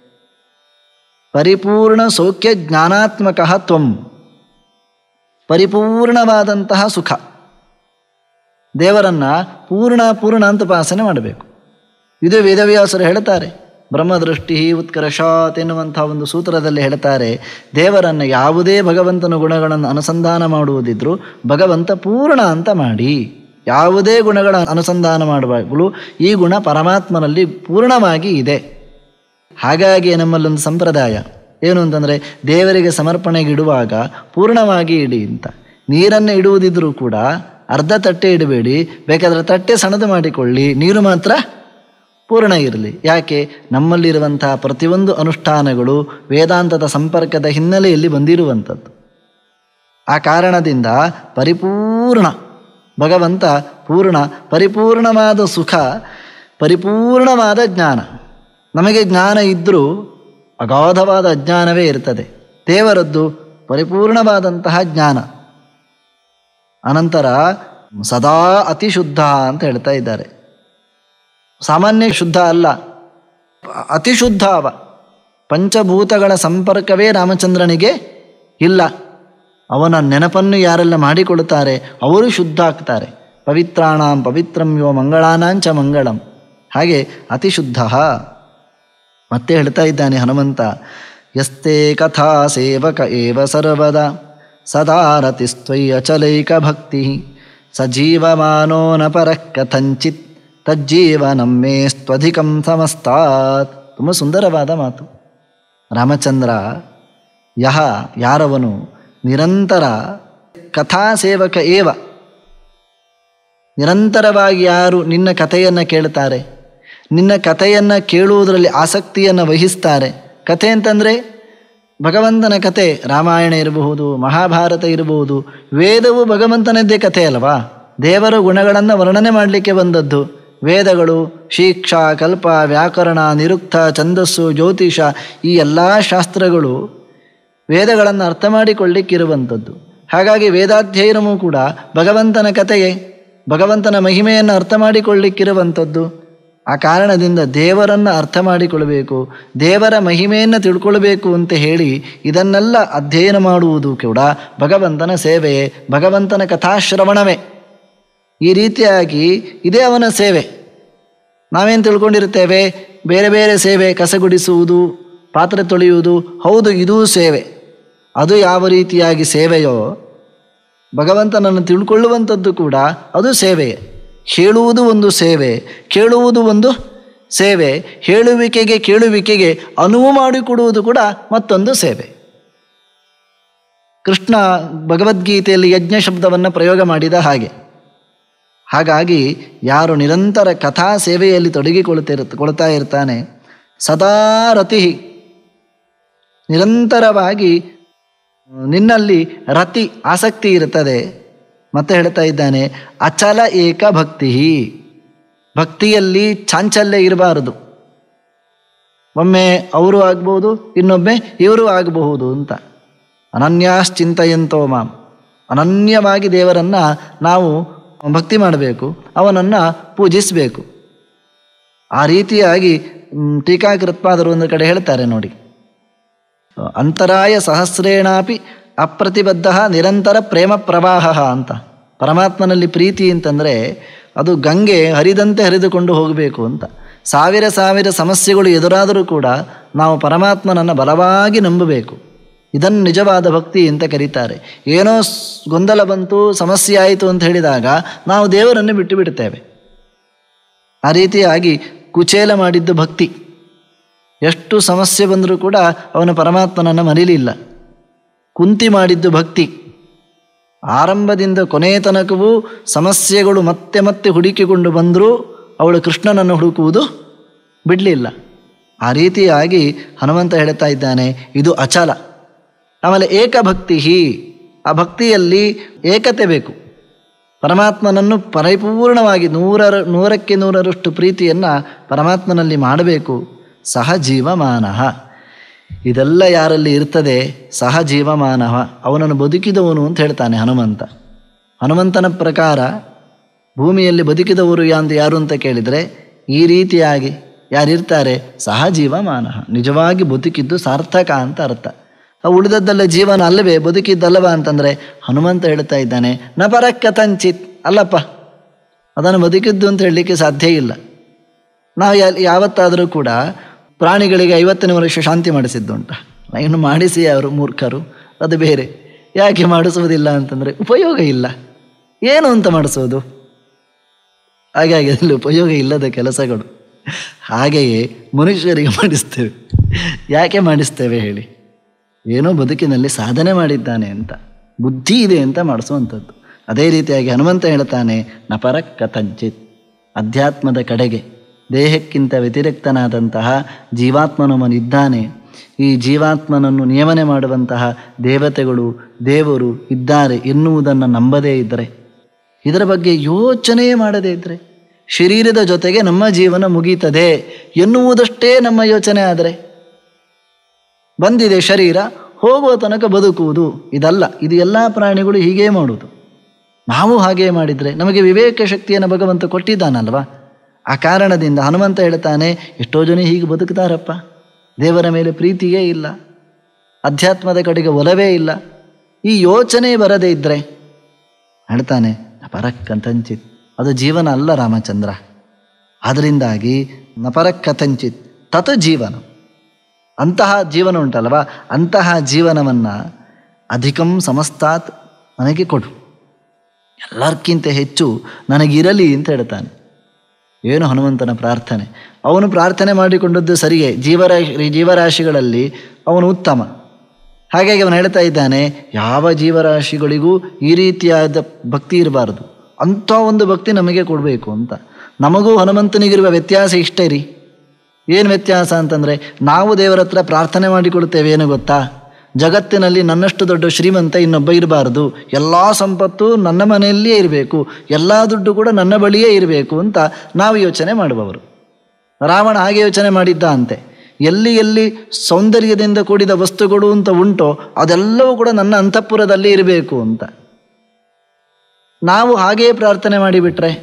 ಪರಿಪೂರ್ಣ ಸೌಖ್ಯ ಜ್ಞಾನಾತ್ಮಕ ತ್ವಂ ಪರಿಪೂರ್ಣವಾದಂತಹ ಸುಖ ದೇವರನ್ನು ಪೂರ್ಣ ಪೂರ್ಣ ಅಂತ ಉಪಾಸನೆ ಮಾಡಬೇಕು ಇದು ವೇದವ್ಯಾಸರು ಹೇಳ್ತಾರೆ ಬ್ರಹ್ಮದೃಷ್ಟಿ ಉತ್ಕರ್ಷಾತ್ ಎನ್ನುವಂಥ ಒಂದು ಸೂತ್ರದಲ್ಲಿ ಹೇಳ್ತಾರೆ ದೇವರನ್ನು ಯಾವುದೇ ಭಗವಂತನ ಗುಣಗಳನ್ನು ಅನುಸಂಧಾನ ಮಾಡುವುದಿದ್ರೂ ಭಗವಂತ ಪೂರ್ಣ ಅಂತ ಮಾಡಿ ಯಾವುದೇ ಗುಣಗಳ ಅನುಸಂಧಾನ ಮಾಡುವಾಗಲೂ ಈ ಗುಣ ಪರಮಾತ್ಮನಲ್ಲಿ ಪೂರ್ಣವಾಗಿ ಇದೆ ಹಾಗಾಗಿ ನಮ್ಮಲ್ಲೊಂದು ಸಂಪ್ರದಾಯ ಏನು ಅಂತಂದರೆ ದೇವರಿಗೆ ಸಮರ್ಪಣೆಗಿಡುವಾಗ ಪೂರ್ಣವಾಗಿ ಇಡಿ ಅಂತ ನೀರನ್ನು ಇಡುವುದಿದ್ರೂ ಕೂಡ ಅರ್ಧ ತಟ್ಟೆ ಇಡಬೇಡಿ ಬೇಕಾದರೆ ತಟ್ಟೆ ಸಣ್ಣದು ಮಾಡಿಕೊಳ್ಳಿ ನೀರು ಮಾತ್ರ ಪೂರ್ಣ ಇರಲಿ ಯಾಕೆ ನಮ್ಮಲ್ಲಿರುವಂತಹ ಪ್ರತಿಯೊಂದು ಅನುಷ್ಠಾನಗಳು ವೇದಾಂತದ ಸಂಪರ್ಕದ ಹಿನ್ನೆಲೆಯಲ್ಲಿ ಬಂದಿರುವಂಥದ್ದು ಆ ಕಾರಣದಿಂದ ಪರಿಪೂರ್ಣ ಭಗವಂತ ಪೂರ್ಣ ಪರಿಪೂರ್ಣವಾದ ಸುಖ ಪರಿಪೂರ್ಣವಾದ ಜ್ಞಾನ ನಮಗೆ ಜ್ಞಾನ ಇದ್ದರೂ ಅಗಾಧವಾದ ಅಜ್ಞಾನವೇ ಇರ್ತದೆ ದೇವರದ್ದು ಪರಿಪೂರ್ಣವಾದಂತಹ ಜ್ಞಾನ ಅನಂತರ ಸದಾ ಅತಿಶುದ್ಧ ಅಂತ ಹೇಳ್ತಾ ಇದ್ದಾರೆ ಸಾಮಾನ್ಯ ಶುದ್ಧ ಅಲ್ಲ ಅತಿಶುದ್ಧ ಅವ ಪಂಚಭೂತಗಳ ಸಂಪರ್ಕವೇ ರಾಮಚಂದ್ರನಿಗೆ ಇಲ್ಲ ಅವನ ನೆನಪನ್ನು ಯಾರೆಲ್ಲ ಮಾಡಿಕೊಡುತ್ತಾರೆ ಅವರು ಶುದ್ಧ ಆಗ್ತಾರೆ ಪವಿತ್ರಾಣಾಂ ಪವಿತ್ರಂ ಯೋ ಮಂಗಳಾನಾಂಚ ಮಂಗಳಂ ಹಾಗೆ ಅತಿಶುದ್ಧ ಮತ್ತೆ ಹೇಳ್ತಾ ಇದ್ದಾನೆ ಹನುಮಂತ ಯಸ್ತೆ ಕಥಾ ಸೇವಕ ಏವ ಸರ್ವದ ಸದಾ ರತಿಸ್ತ್ವಯ್ಯಚಲೈಕ ಭಕ್ತಿ ಸಜೀವಮಾನೋ ನ ಪರಃ ಕಥಂಚಿತ್ ತಜ್ಜೀವನಮ್ಮೇ ಸ್ತ್ವಧಿಕಂ ಸಮಸ್ತಾತ್ ತುಂಬ ಸುಂದರವಾದ ಮಾತು ರಾಮಚಂದ್ರ ಯಹ ಯಾರವನು ನಿರಂತರ ಕಥಾ ಸೇವಕ ಏವ ನಿರಂತರವಾಗಿ ಯಾರು ನಿನ್ನ ಕಥೆಯನ್ನು ಕೇಳ್ತಾರೆ ನಿನ್ನ ಕಥೆಯನ್ನು ಕೇಳುವುದರಲ್ಲಿ ಆಸಕ್ತಿಯನ್ನು ವಹಿಸ್ತಾರೆ ಕಥೆ ಅಂತಂದರೆ ಭಗವಂತನ ಕಥೆ ರಾಮಾಯಣ ಇರಬಹುದು ಮಹಾಭಾರತ ಇರಬಹುದು ವೇದವು ಭಗವಂತನದ್ದೇ ಕಥೆ ಅಲ್ವಾ ದೇವರ ಗುಣಗಳನ್ನು ವರ್ಣನೆ ಮಾಡಲಿಕ್ಕೆ ಬಂದದ್ದು ವೇದಗಳು ಶಿಕ್ಷಾ ಕಲ್ಪ ವ್ಯಾಕರಣ ನಿರುಕ್ತ ಛಂದಸ್ಸು ಜ್ಯೋತಿಷ ಈ ಎಲ್ಲ ಶಾಸ್ತ್ರಗಳು ವೇದಗಳನ್ನು ಅರ್ಥ ಮಾಡಿಕೊಳ್ಳಿಕ್ಕಿರುವಂಥದ್ದು ಹಾಗಾಗಿ ವೇದಾಧ್ಯಯನವೂ ಕೂಡ ಭಗವಂತನ ಕಥೆಯೇ ಭಗವಂತನ ಮಹಿಮೆಯನ್ನು ಅರ್ಥ ಮಾಡಿಕೊಳ್ಳಿಕ್ಕಿರುವಂಥದ್ದು ಆ ಕಾರಣದಿಂದ ದೇವರನ್ನು ಅರ್ಥ ಮಾಡಿಕೊಳ್ಳಬೇಕು ದೇವರ ಮಹಿಮೆಯನ್ನು ತಿಳ್ಕೊಳ್ಬೇಕು ಅಂತ ಹೇಳಿ ಇದನ್ನೆಲ್ಲ ಅಧ್ಯಯನ ಮಾಡುವುದು ಕೂಡ ಭಗವಂತನ ಸೇವೆಯೇ ಭಗವಂತನ ಕಥಾಶ್ರವಣವೇ ಈ ರೀತಿಯಾಗಿ ಇದೇ ಅವನ ಸೇವೆ ನಾವೇನು ತಿಳ್ಕೊಂಡಿರ್ತೇವೆ ಬೇರೆ ಬೇರೆ ಸೇವೆ ಕಸಗುಡಿಸುವುದು ಪಾತ್ರೆ ತೊಳೆಯುವುದು ಹೌದು ಇದೂ ಸೇವೆ ಅದು ಯಾವ ರೀತಿಯಾಗಿ ಸೇವೆಯೋ ಭಗವಂತನನ್ನು ತಿಳ್ಕೊಳ್ಳುವಂಥದ್ದು ಕೂಡ ಅದು ಸೇವೆಯೇ ಹೇಳುವುದು ಒಂದು ಸೇವೆ ಕೇಳುವುದು ಒಂದು ಸೇವೆ ಹೇಳುವಿಕೆಗೆ ಕೇಳುವಿಕೆಗೆ ಅನುವು ಮಾಡಿಕೊಡುವುದು ಕೂಡ ಮತ್ತೊಂದು ಸೇವೆ ಕೃಷ್ಣ ಭಗವದ್ಗೀತೆಯಲ್ಲಿ ಯಜ್ಞ ಶಬ್ದವನ್ನು ಪ್ರಯೋಗ ಮಾಡಿದ ಹಾಗೆ ಹಾಗಾಗಿ ಯಾರು ನಿರಂತರ ಕಥಾ ಸೇವೆಯಲ್ಲಿ ತೊಡಗಿಕೊಳ್ತಿರ್ ಕೊಳ್ತಾ ಇರ್ತಾನೆ ಸದಾ ರತಿ ನಿರಂತರವಾಗಿ ನಿನ್ನಲ್ಲಿ ರತಿ ಆಸಕ್ತಿ ಇರ್ತದೆ ಮತ್ತೆ ಹೇಳ್ತಾ ಇದ್ದಾನೆ ಅಚಲ ಏಕ ಭಕ್ತಿ ಭಕ್ತಿಯಲ್ಲಿ ಚಾಂಚಲ್ಯ ಇರಬಾರದು ಒಮ್ಮೆ ಅವರು ಆಗ್ಬೋದು ಇನ್ನೊಮ್ಮೆ ಇವರು ಆಗಬಹುದು ಅಂತ ಅನನ್ಯಾಶ್ಚಿಂತೆಯಂತೋ ಮಾಂ ಅನನ್ಯವಾಗಿ ದೇವರನ್ನು ನಾವು ಭಕ್ತಿ ಮಾಡಬೇಕು ಅವನನ್ನು ಪೂಜಿಸಬೇಕು ಆ ರೀತಿಯಾಗಿ ಮ್, ಟೀಕಾಕೃತ್ಪಾದರು ಒಂದು ಕಡೆ ಹೇಳ್ತಾರೆ ನೋಡಿ ಅಂತರಾಯ ಸಹಸ್ರೇಣಾಪಿ ಅಪ್ರತಿಬದ್ಧ ನಿರಂತರ ಪ್ರೇಮ ಪ್ರವಾಹ ಅಂತ ಪರಮಾತ್ಮನಲ್ಲಿ ಪ್ರೀತಿ ಅಂತಂದರೆ ಅದು ಗಂಗೆ ಹರಿದಂತೆ ಹರಿದುಕೊಂಡು ಹೋಗಬೇಕು ಅಂತ ಸಾವಿರ ಸಾವಿರ ಸಮಸ್ಯೆಗಳು ಎದುರಾದರೂ ಕೂಡ ನಾವು ಪರಮಾತ್ಮನನ್ನು ಬಲವಾಗಿ ನಂಬಬೇಕು ಇದನ್ನು ನಿಜವಾದ ಭಕ್ತಿ ಅಂತ ಕರೀತಾರೆ ಏನೋ ಸ್- ಗೊಂದಲ ಬಂತು ಸಮಸ್ಯೆ ಆಯಿತು ಅಂತ ಹೇಳಿದಾಗ ನಾವು ದೇವರನ್ನು ಬಿಟ್ಟು ಬಿಡ್ತೇವೆ ಆ ರೀತಿಯಾಗಿ ಕುಚೇಲ ಮಾಡಿದ್ದು ಭಕ್ತಿ ಎಷ್ಟು ಸಮಸ್ಯೆ ಬಂದರೂ ಕೂಡ ಅವನ ಪರಮಾತ್ಮನನ್ನು ಮರೀಲಿಲ್ಲ ಕುಂತಿ ಮಾಡಿದ್ದು ಭಕ್ತಿ ಆರಂಭದಿಂದ ಕೊನೆಯ ತನಕವೂ ಸಮಸ್ಯೆಗಳು ಮತ್ತೆ ಮತ್ತೆ ಹುಡುಕಿಕೊಂಡು ಬಂದರೂ ಅವಳು ಕೃಷ್ಣನನ್ನು ಹುಡುಕುವುದು ಬಿಡಲಿಲ್ಲ ಆ ರೀತಿಯಾಗಿ ಹನುಮಂತ ಹೇಳ್ತಾ ಇದ್ದಾನೆ ಇದು ಅಚಲ ಆಮೇಲೆ ಏಕಭಕ್ತಿ ಆ ಭಕ್ತಿಯಲ್ಲಿ ಏಕತೆ ಬೇಕು ಪರಮಾತ್ಮನನ್ನು ಪರಿಪೂರ್ಣವಾಗಿ ನೂರರ ನೂರಕ್ಕೆ ನೂರರಷ್ಟು ಪ್ರೀತಿಯನ್ನು ಪರಮಾತ್ಮನಲ್ಲಿ ಮಾಡಬೇಕು ಸಹಜೀವಮಾನಃ ಇದೆಲ್ಲ ಯಾರಲ್ಲಿ ಇರ್ತದೆ ಸಹಜೀವಮಾನವ ಅವನನ್ನು ಬದುಕಿದವನು ಅಂತ ಹೇಳ್ತಾನೆ ಹನುಮಂತ ಹನುಮಂತನ ಪ್ರಕಾರ ಭೂಮಿಯಲ್ಲಿ ಬದುಕಿದವರು ಯಾಂದ ಯಾರು ಅಂತ ಕೇಳಿದರೆ ಈ ರೀತಿಯಾಗಿ ಯಾರಿರ್ತಾರೆ ಸಹಜೀವಮಾನಃ ನಿಜವಾಗಿ ಬದುಕಿದ್ದು ಸಾರ್ಥಕ ಅಂತ ಅರ್ಥ ಆ ಉಳಿದದ್ದಲ್ಲ ಜೀವನ ಅಲ್ಲವೇ ಬದುಕಿದ್ದಲ್ಲವ ಅಂತಂದರೆ ಹನುಮಂತ ಹೇಳ್ತಾ ಇದ್ದಾನೆ ನ ಪರಕ್ಕತಂಚಿತ್ ಅಲ್ಲಪ್ಪ ಅದನ್ನು ಬದುಕಿದ್ದು ಅಂತ ಹೇಳಲಿಕ್ಕೆ ಸಾಧ್ಯ ಇಲ್ಲ ನಾವು ಯಾ ಯಾವತ್ತಾದರೂ ಕೂಡ ಪ್ರಾಣಿಗಳಿಗೆ ಐವತ್ತನೇ ವರ್ಷ ಶಾಂತಿ ಮಾಡಿಸಿದ್ದುಂಟ ಇನ್ನು ಮಾಡಿಸಿ ಅವರು ಮೂರ್ಖರು ಅದು ಬೇರೆ ಯಾಕೆ ಮಾಡಿಸುವುದಿಲ್ಲ ಅಂತಂದರೆ ಉಪಯೋಗ ಇಲ್ಲ ಏನು ಅಂತ ಮಾಡಿಸೋದು ಹಾಗಾಗಿ ಅದರಲ್ಲಿ ಉಪಯೋಗ ಇಲ್ಲದ ಕೆಲಸಗಳು ಹಾಗೆಯೇ ಮನುಷ್ಯರಿಗೆ ಮಾಡಿಸ್ತೇವೆ ಯಾಕೆ ಮಾಡಿಸ್ತೇವೆ ಹೇಳಿ ಏನೋ ಬದುಕಿನಲ್ಲಿ ಸಾಧನೆ ಮಾಡಿದ್ದಾನೆ ಅಂತ ಬುದ್ಧಿ ಇದೆ ಅಂತ ಮಾಡಿಸುವಂಥದ್ದು ಅದೇ ರೀತಿಯಾಗಿ ಹನುಮಂತ ಹೇಳ್ತಾನೆ ನಪರ ಕಥಂಚಿತ್ ಅಧ್ಯಾತ್ಮದ ಕಡೆಗೆ ದೇಹಕ್ಕಿಂತ ವ್ಯತಿರಿಕ್ತನಾದಂತಹ ಜೀವಾತ್ಮನವನಿದ್ದಾನೆ ಈ ಜೀವಾತ್ಮನನ್ನು ನಿಯಮನೆ ಮಾಡುವಂತಹ ದೇವತೆಗಳು ದೇವರು ಇದ್ದಾರೆ ಎನ್ನುವುದನ್ನು ನಂಬದೇ ಇದ್ದರೆ ಇದರ ಬಗ್ಗೆ ಯೋಚನೆಯೇ ಮಾಡದೇ ಇದ್ದರೆ ಶರೀರದ ಜೊತೆಗೆ ನಮ್ಮ ಜೀವನ ಮುಗೀತದೆ ಎನ್ನುವುದಷ್ಟೇ ನಮ್ಮ ಯೋಚನೆ ಆದರೆ ಬಂದಿದೆ ಶರೀರ ಹೋಗುವ ತನಕ ಬದುಕುವುದು ಇದಲ್ಲ ಇದು ಎಲ್ಲ ಪ್ರಾಣಿಗಳು ಹೀಗೇ ಮಾಡುವುದು ನಾವು ಹಾಗೇ ಮಾಡಿದರೆ ನಮಗೆ ವಿವೇಕ ಶಕ್ತಿಯನ್ನು ಭಗವಂತ ಕೊಟ್ಟಿದ್ದಾನಲ್ವಾ ಆ ಕಾರಣದಿಂದ ಹನುಮಂತ ಹೇಳ್ತಾನೆ ಎಷ್ಟೋ ಜನ ಹೀಗೆ ಬದುಕ್ತಾರಪ್ಪ ದೇವರ ಮೇಲೆ ಪ್ರೀತಿಯೇ ಇಲ್ಲ ಅಧ್ಯಾತ್ಮದ ಕಡೆಗೆ ಒಲವೇ ಇಲ್ಲ ಈ ಯೋಚನೆ ಬರದೇ ಇದ್ದರೆ ಹೇಳ್ತಾನೆ ನಪರಕ್ಕಂತಂಚಿತ್ ಅದು ಜೀವನ ಅಲ್ಲ ರಾಮಚಂದ್ರ ಅದರಿಂದಾಗಿ ನಪರಕ್ಕತಂಚಿತ್ ತತ್ ಜೀವನ ಅಂತಹ ಜೀವನ ಉಂಟಲ್ವ ಅಂತಹ ಜೀವನವನ್ನು ಅಧಿಕಂ ಸಮಸ್ತಾತ್ ನನಗೆ ಕೊಡು ಎಲ್ಲರ್ಕಿಂತ ಹೆಚ್ಚು ನನಗಿರಲಿ ಅಂತ ಹೇಳ್ತಾನೆ ಏನು ಹನುಮಂತನ ಪ್ರಾರ್ಥನೆ ಅವನು ಪ್ರಾರ್ಥನೆ ಮಾಡಿಕೊಂಡದ್ದು ಸರಿಯೇ ಜೀವರಾ ಜೀವರಾಶಿಗಳಲ್ಲಿ ಅವನು ಉತ್ತಮ ಹಾಗಾಗಿ ಅವನು ಹೇಳ್ತಾ ಇದ್ದಾನೆ ಯಾವ ಜೀವರಾಶಿಗಳಿಗೂ ಈ ರೀತಿಯಾದ ಭಕ್ತಿ ಇರಬಾರದು ಅಂಥ ಒಂದು ಭಕ್ತಿ ನಮಗೆ ಕೊಡಬೇಕು ಅಂತ ನಮಗೂ ಹನುಮಂತನಿಗಿರುವ ವ್ಯತ್ಯಾಸ ಇಷ್ಟೇ ರೀ ಏನು ವ್ಯತ್ಯಾಸ ಅಂತಂದರೆ ನಾವು ದೇವರ ಹತ್ರ ಪ್ರಾರ್ಥನೆ ಮಾಡಿಕೊಳ್ತೇವೆ ಏನು ಗೊತ್ತಾ ಜಗತ್ತಿನಲ್ಲಿ ನನ್ನಷ್ಟು ದೊಡ್ಡ ಶ್ರೀಮಂತ ಇನ್ನೊಬ್ಬ ಇರಬಾರ್ದು ಎಲ್ಲ ಸಂಪತ್ತು ನನ್ನ ಮನೆಯಲ್ಲಿಯೇ ಇರಬೇಕು ಎಲ್ಲ ದುಡ್ಡು ಕೂಡ ನನ್ನ ಬಳಿಯೇ ಇರಬೇಕು ಅಂತ ನಾವು ಯೋಚನೆ ಮಾಡುವವರು ರಾವಣ ಹಾಗೆ ಯೋಚನೆ ಮಾಡಿದ್ದ ಅಂತೆ ಎಲ್ಲಿ ಎಲ್ಲಿ ಸೌಂದರ್ಯದಿಂದ ಕೂಡಿದ ವಸ್ತುಗಳು ಅಂತ ಉಂಟೋ ಅದೆಲ್ಲವೂ ಕೂಡ ನನ್ನ ಅಂತಃಪುರದಲ್ಲಿ ಇರಬೇಕು ಅಂತ ನಾವು ಹಾಗೆಯೇ ಪ್ರಾರ್ಥನೆ ಮಾಡಿಬಿಟ್ರೆ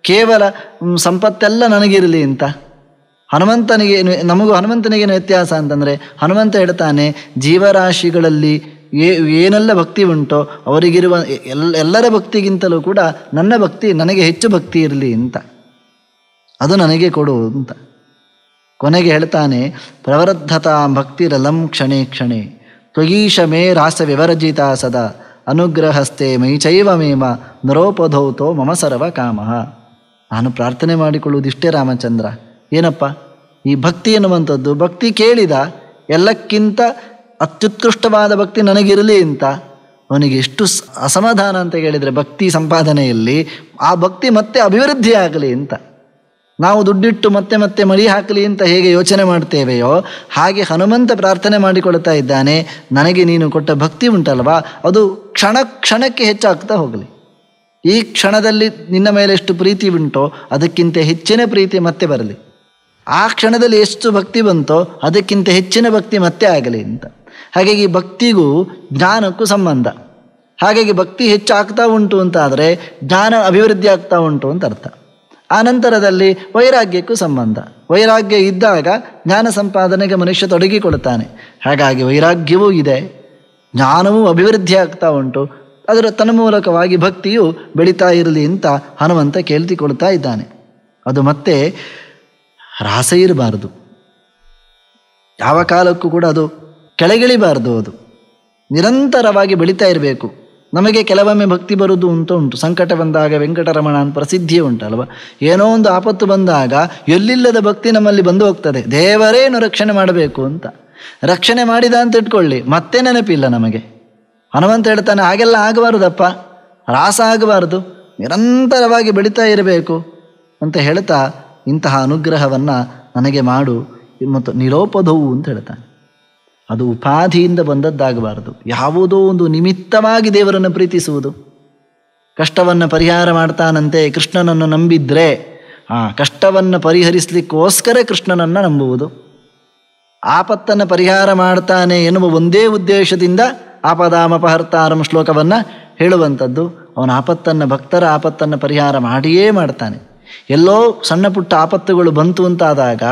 ಕೇವಲ ಮ್, ಸಂಪತ್ತೆಲ್ಲ ನನಗಿರಲಿ ಅಂತ ಹನುಮಂತನಿಗೆ ಏನು- ನಮಗೂ ಹನುಮಂತನಿಗೇನು ವ್ಯತ್ಯಾಸ ಅಂತಂದರೆ ಹನುಮಂತ ಹೇಳ್ತಾನೆ ಜೀವರಾಶಿಗಳಲ್ಲಿ ಏ ಏನೆಲ್ಲ ಭಕ್ತಿ ಉಂಟೋ ಅವರಿಗಿರುವ ಎಲ್ ಎಲ್ಲರ ಭಕ್ತಿಗಿಂತಲೂ ಕೂಡ ನನ್ನ ಭಕ್ತಿ ನನಗೆ ಹೆಚ್ಚು ಭಕ್ತಿ ಇರಲಿ ಅಂತ ಅದು ನನಗೆ ಕೊಡು ಅಂತ ಕೊನೆಗೆ ಹೇಳ್ತಾನೆ ಪ್ರವರ್ಧತಾ ಭಕ್ತಿರಲಂ ಕ್ಷಣೆ ಕ್ಷಣೆ ತ್ವಗೀಶ ಮೇ ರಾಸ ವಿವರ್ಜಿತ ಸದಾ ಅನುಗ್ರಹಸ್ತೆ ಮೈ ಚೈವ ಮೇಮ ನರೋಪಧೌತೋ ಮಮ ಸರ್ವ ಕಾಮಃ ನಾನು ಪ್ರಾರ್ಥನೆ ಮಾಡಿಕೊಳ್ಳುವುದಿಷ್ಟೇ ರಾಮಚಂದ್ರ ಏನಪ್ಪ ಈ ಭಕ್ತಿ ಎನ್ನುವಂಥದ್ದು ಭಕ್ತಿ ಕೇಳಿದ ಎಲ್ಲಕ್ಕಿಂತ ಅತ್ಯುತ್ಕೃಷ್ಟವಾದ ಭಕ್ತಿ ನನಗಿರಲಿ ಅಂತ ಅವನಿಗೆ ಎಷ್ಟು ಸ- ಅಸಮಾಧಾನ ಅಂತ ಹೇಳಿದರೆ ಭಕ್ತಿ ಸಂಪಾದನೆಯಲ್ಲಿ ಆ ಭಕ್ತಿ ಮತ್ತೆ ಅಭಿವೃದ್ಧಿ ಆಗಲಿ ಅಂತ ನಾವು ದುಡ್ಡಿಟ್ಟು ಮತ್ತೆ ಮತ್ತೆ ಮರಿ ಹಾಕಲಿ ಅಂತ ಹೇಗೆ ಯೋಚನೆ ಮಾಡ್ತೇವೆಯೋ ಹಾಗೆ ಹನುಮಂತ ಪ್ರಾರ್ಥನೆ ಮಾಡಿಕೊಳ್ತಾ ಇದ್ದಾನೆ ನನಗೆ ನೀನು ಕೊಟ್ಟ ಭಕ್ತಿ ಉಂಟಲ್ವಾ ಅದು ಕ್ಷಣ ಕ್ಷಣಕ್ಕೆ ಹೆಚ್ಚಾಗ್ತಾ ಹೋಗಲಿ ಈ ಕ್ಷಣದಲ್ಲಿ ನಿನ್ನ ಮೇಲೆ ಎಷ್ಟು ಪ್ರೀತಿ ಉಂಟೋ ಅದಕ್ಕಿಂತ ಹೆಚ್ಚಿನ ಪ್ರೀತಿ ಮತ್ತೆ ಬರಲಿ ಆ ಕ್ಷಣದಲ್ಲಿ ಎಷ್ಟು ಭಕ್ತಿ ಬಂತೋ ಅದಕ್ಕಿಂತ ಹೆಚ್ಚಿನ ಭಕ್ತಿ ಮತ್ತೆ ಆಗಲಿ ಅಂತ ಹಾಗಾಗಿ ಭಕ್ತಿಗೂ ಜ್ಞಾನಕ್ಕೂ ಸಂಬಂಧ ಹಾಗಾಗಿ ಭಕ್ತಿ ಹೆಚ್ಚಾಗ್ತಾ ಉಂಟು ಅಂತ ಆದರೆ ಜ್ಞಾನ ಅಭಿವೃದ್ಧಿ ಆಗ್ತಾ ಉಂಟು ಅಂತ ಅರ್ಥ ಆ ನಂತರದಲ್ಲಿ ವೈರಾಗ್ಯಕ್ಕೂ ಸಂಬಂಧ ವೈರಾಗ್ಯ ಇದ್ದಾಗ ಜ್ಞಾನ ಸಂಪಾದನೆಗೆ ಮನುಷ್ಯ ತೊಡಗಿಕೊಳ್ತಾನೆ ಹಾಗಾಗಿ ವೈರಾಗ್ಯವೂ ಇದೆ ಜ್ಞಾನವೂ ಅಭಿವೃದ್ಧಿ ಆಗ್ತಾ ಉಂಟು ಅದರ ತನ್ಮೂಲಕವಾಗಿ ಭಕ್ತಿಯು ಬೆಳೀತಾ ಇರಲಿ ಅಂತ ಹನುಮಂತ ಕೇಳ್ತಿಕೊಳ್ತಾ ಇದ್ದಾನೆ ಅದು ಮತ್ತೆ ರಾಸ ಇರಬಾರದು ಯಾವ ಕಾಲಕ್ಕೂ ಕೂಡ ಅದು ಕೆಳಗಿಳಿಬಾರ್ದು ಅದು ನಿರಂತರವಾಗಿ ಬೆಳೀತಾ ಇರಬೇಕು ನಮಗೆ ಕೆಲವೊಮ್ಮೆ ಭಕ್ತಿ ಬರುವುದು ಅಂತ ಉಂಟು ಸಂಕಟ ಬಂದಾಗ ವೆಂಕಟರಮಣ ಅಂತ ಪ್ರಸಿದ್ಧಿಯೇ ಉಂಟಲ್ವ ಏನೋ ಒಂದು ಆಪತ್ತು ಬಂದಾಗ ಎಲ್ಲಿಲ್ಲದ ಭಕ್ತಿ ನಮ್ಮಲ್ಲಿ ಬಂದು ಹೋಗ್ತದೆ ದೇವರೇನು ರಕ್ಷಣೆ ಮಾಡಬೇಕು ಅಂತ ರಕ್ಷಣೆ ಮಾಡಿದ ಅಂತ ಇಟ್ಕೊಳ್ಳಿ ಮತ್ತೆ ನೆನಪಿಲ್ಲ ನಮಗೆ ಹನುಮಂತ ಹೇಳ್ತಾನೆ ಹಾಗೆಲ್ಲ ಆಗಬಾರ್ದಪ್ಪ ರಾಸ ಆಗಬಾರ್ದು ನಿರಂತರವಾಗಿ ಬೆಳೀತಾ ಇರಬೇಕು ಅಂತ ಹೇಳ್ತಾ ಇಂತಹ ಅನುಗ್ರಹವನ್ನು ನನಗೆ ಮಾಡು ಮತ್ತು ನಿರೋಪಧವು ಅಂತ ಹೇಳ್ತಾನೆ ಅದು ಉಪಾಧಿಯಿಂದ ಬಂದದ್ದಾಗಬಾರದು ಯಾವುದೋ ಒಂದು ನಿಮಿತ್ತವಾಗಿ ದೇವರನ್ನು ಪ್ರೀತಿಸುವುದು ಕಷ್ಟವನ್ನು ಪರಿಹಾರ ಮಾಡ್ತಾನಂತೆ ಕೃಷ್ಣನನ್ನು ನಂಬಿದ್ರೆ ಆ ಕಷ್ಟವನ್ನು ಪರಿಹರಿಸಲಿಕ್ಕೋಸ್ಕರ ಕೃಷ್ಣನನ್ನು ನಂಬುವುದು ಆಪತ್ತನ್ನು ಪರಿಹಾರ ಮಾಡ್ತಾನೆ ಎನ್ನುವ ಒಂದೇ ಉದ್ದೇಶದಿಂದ ಆಪದಾಮಪಹರ್ತಾರಂ ಶ್ಲೋಕವನ್ನು ಹೇಳುವಂಥದ್ದು ಅವನ ಆಪತ್ತನ್ನು ಭಕ್ತರ ಆಪತ್ತನ್ನು ಪರಿಹಾರ ಮಾಡಿಯೇ ಮಾಡ್ತಾನೆ ಎಲ್ಲೋ ಸಣ್ಣ ಪುಟ್ಟ ಆಪತ್ತುಗಳು ಬಂತು ಅಂತಾದಾಗ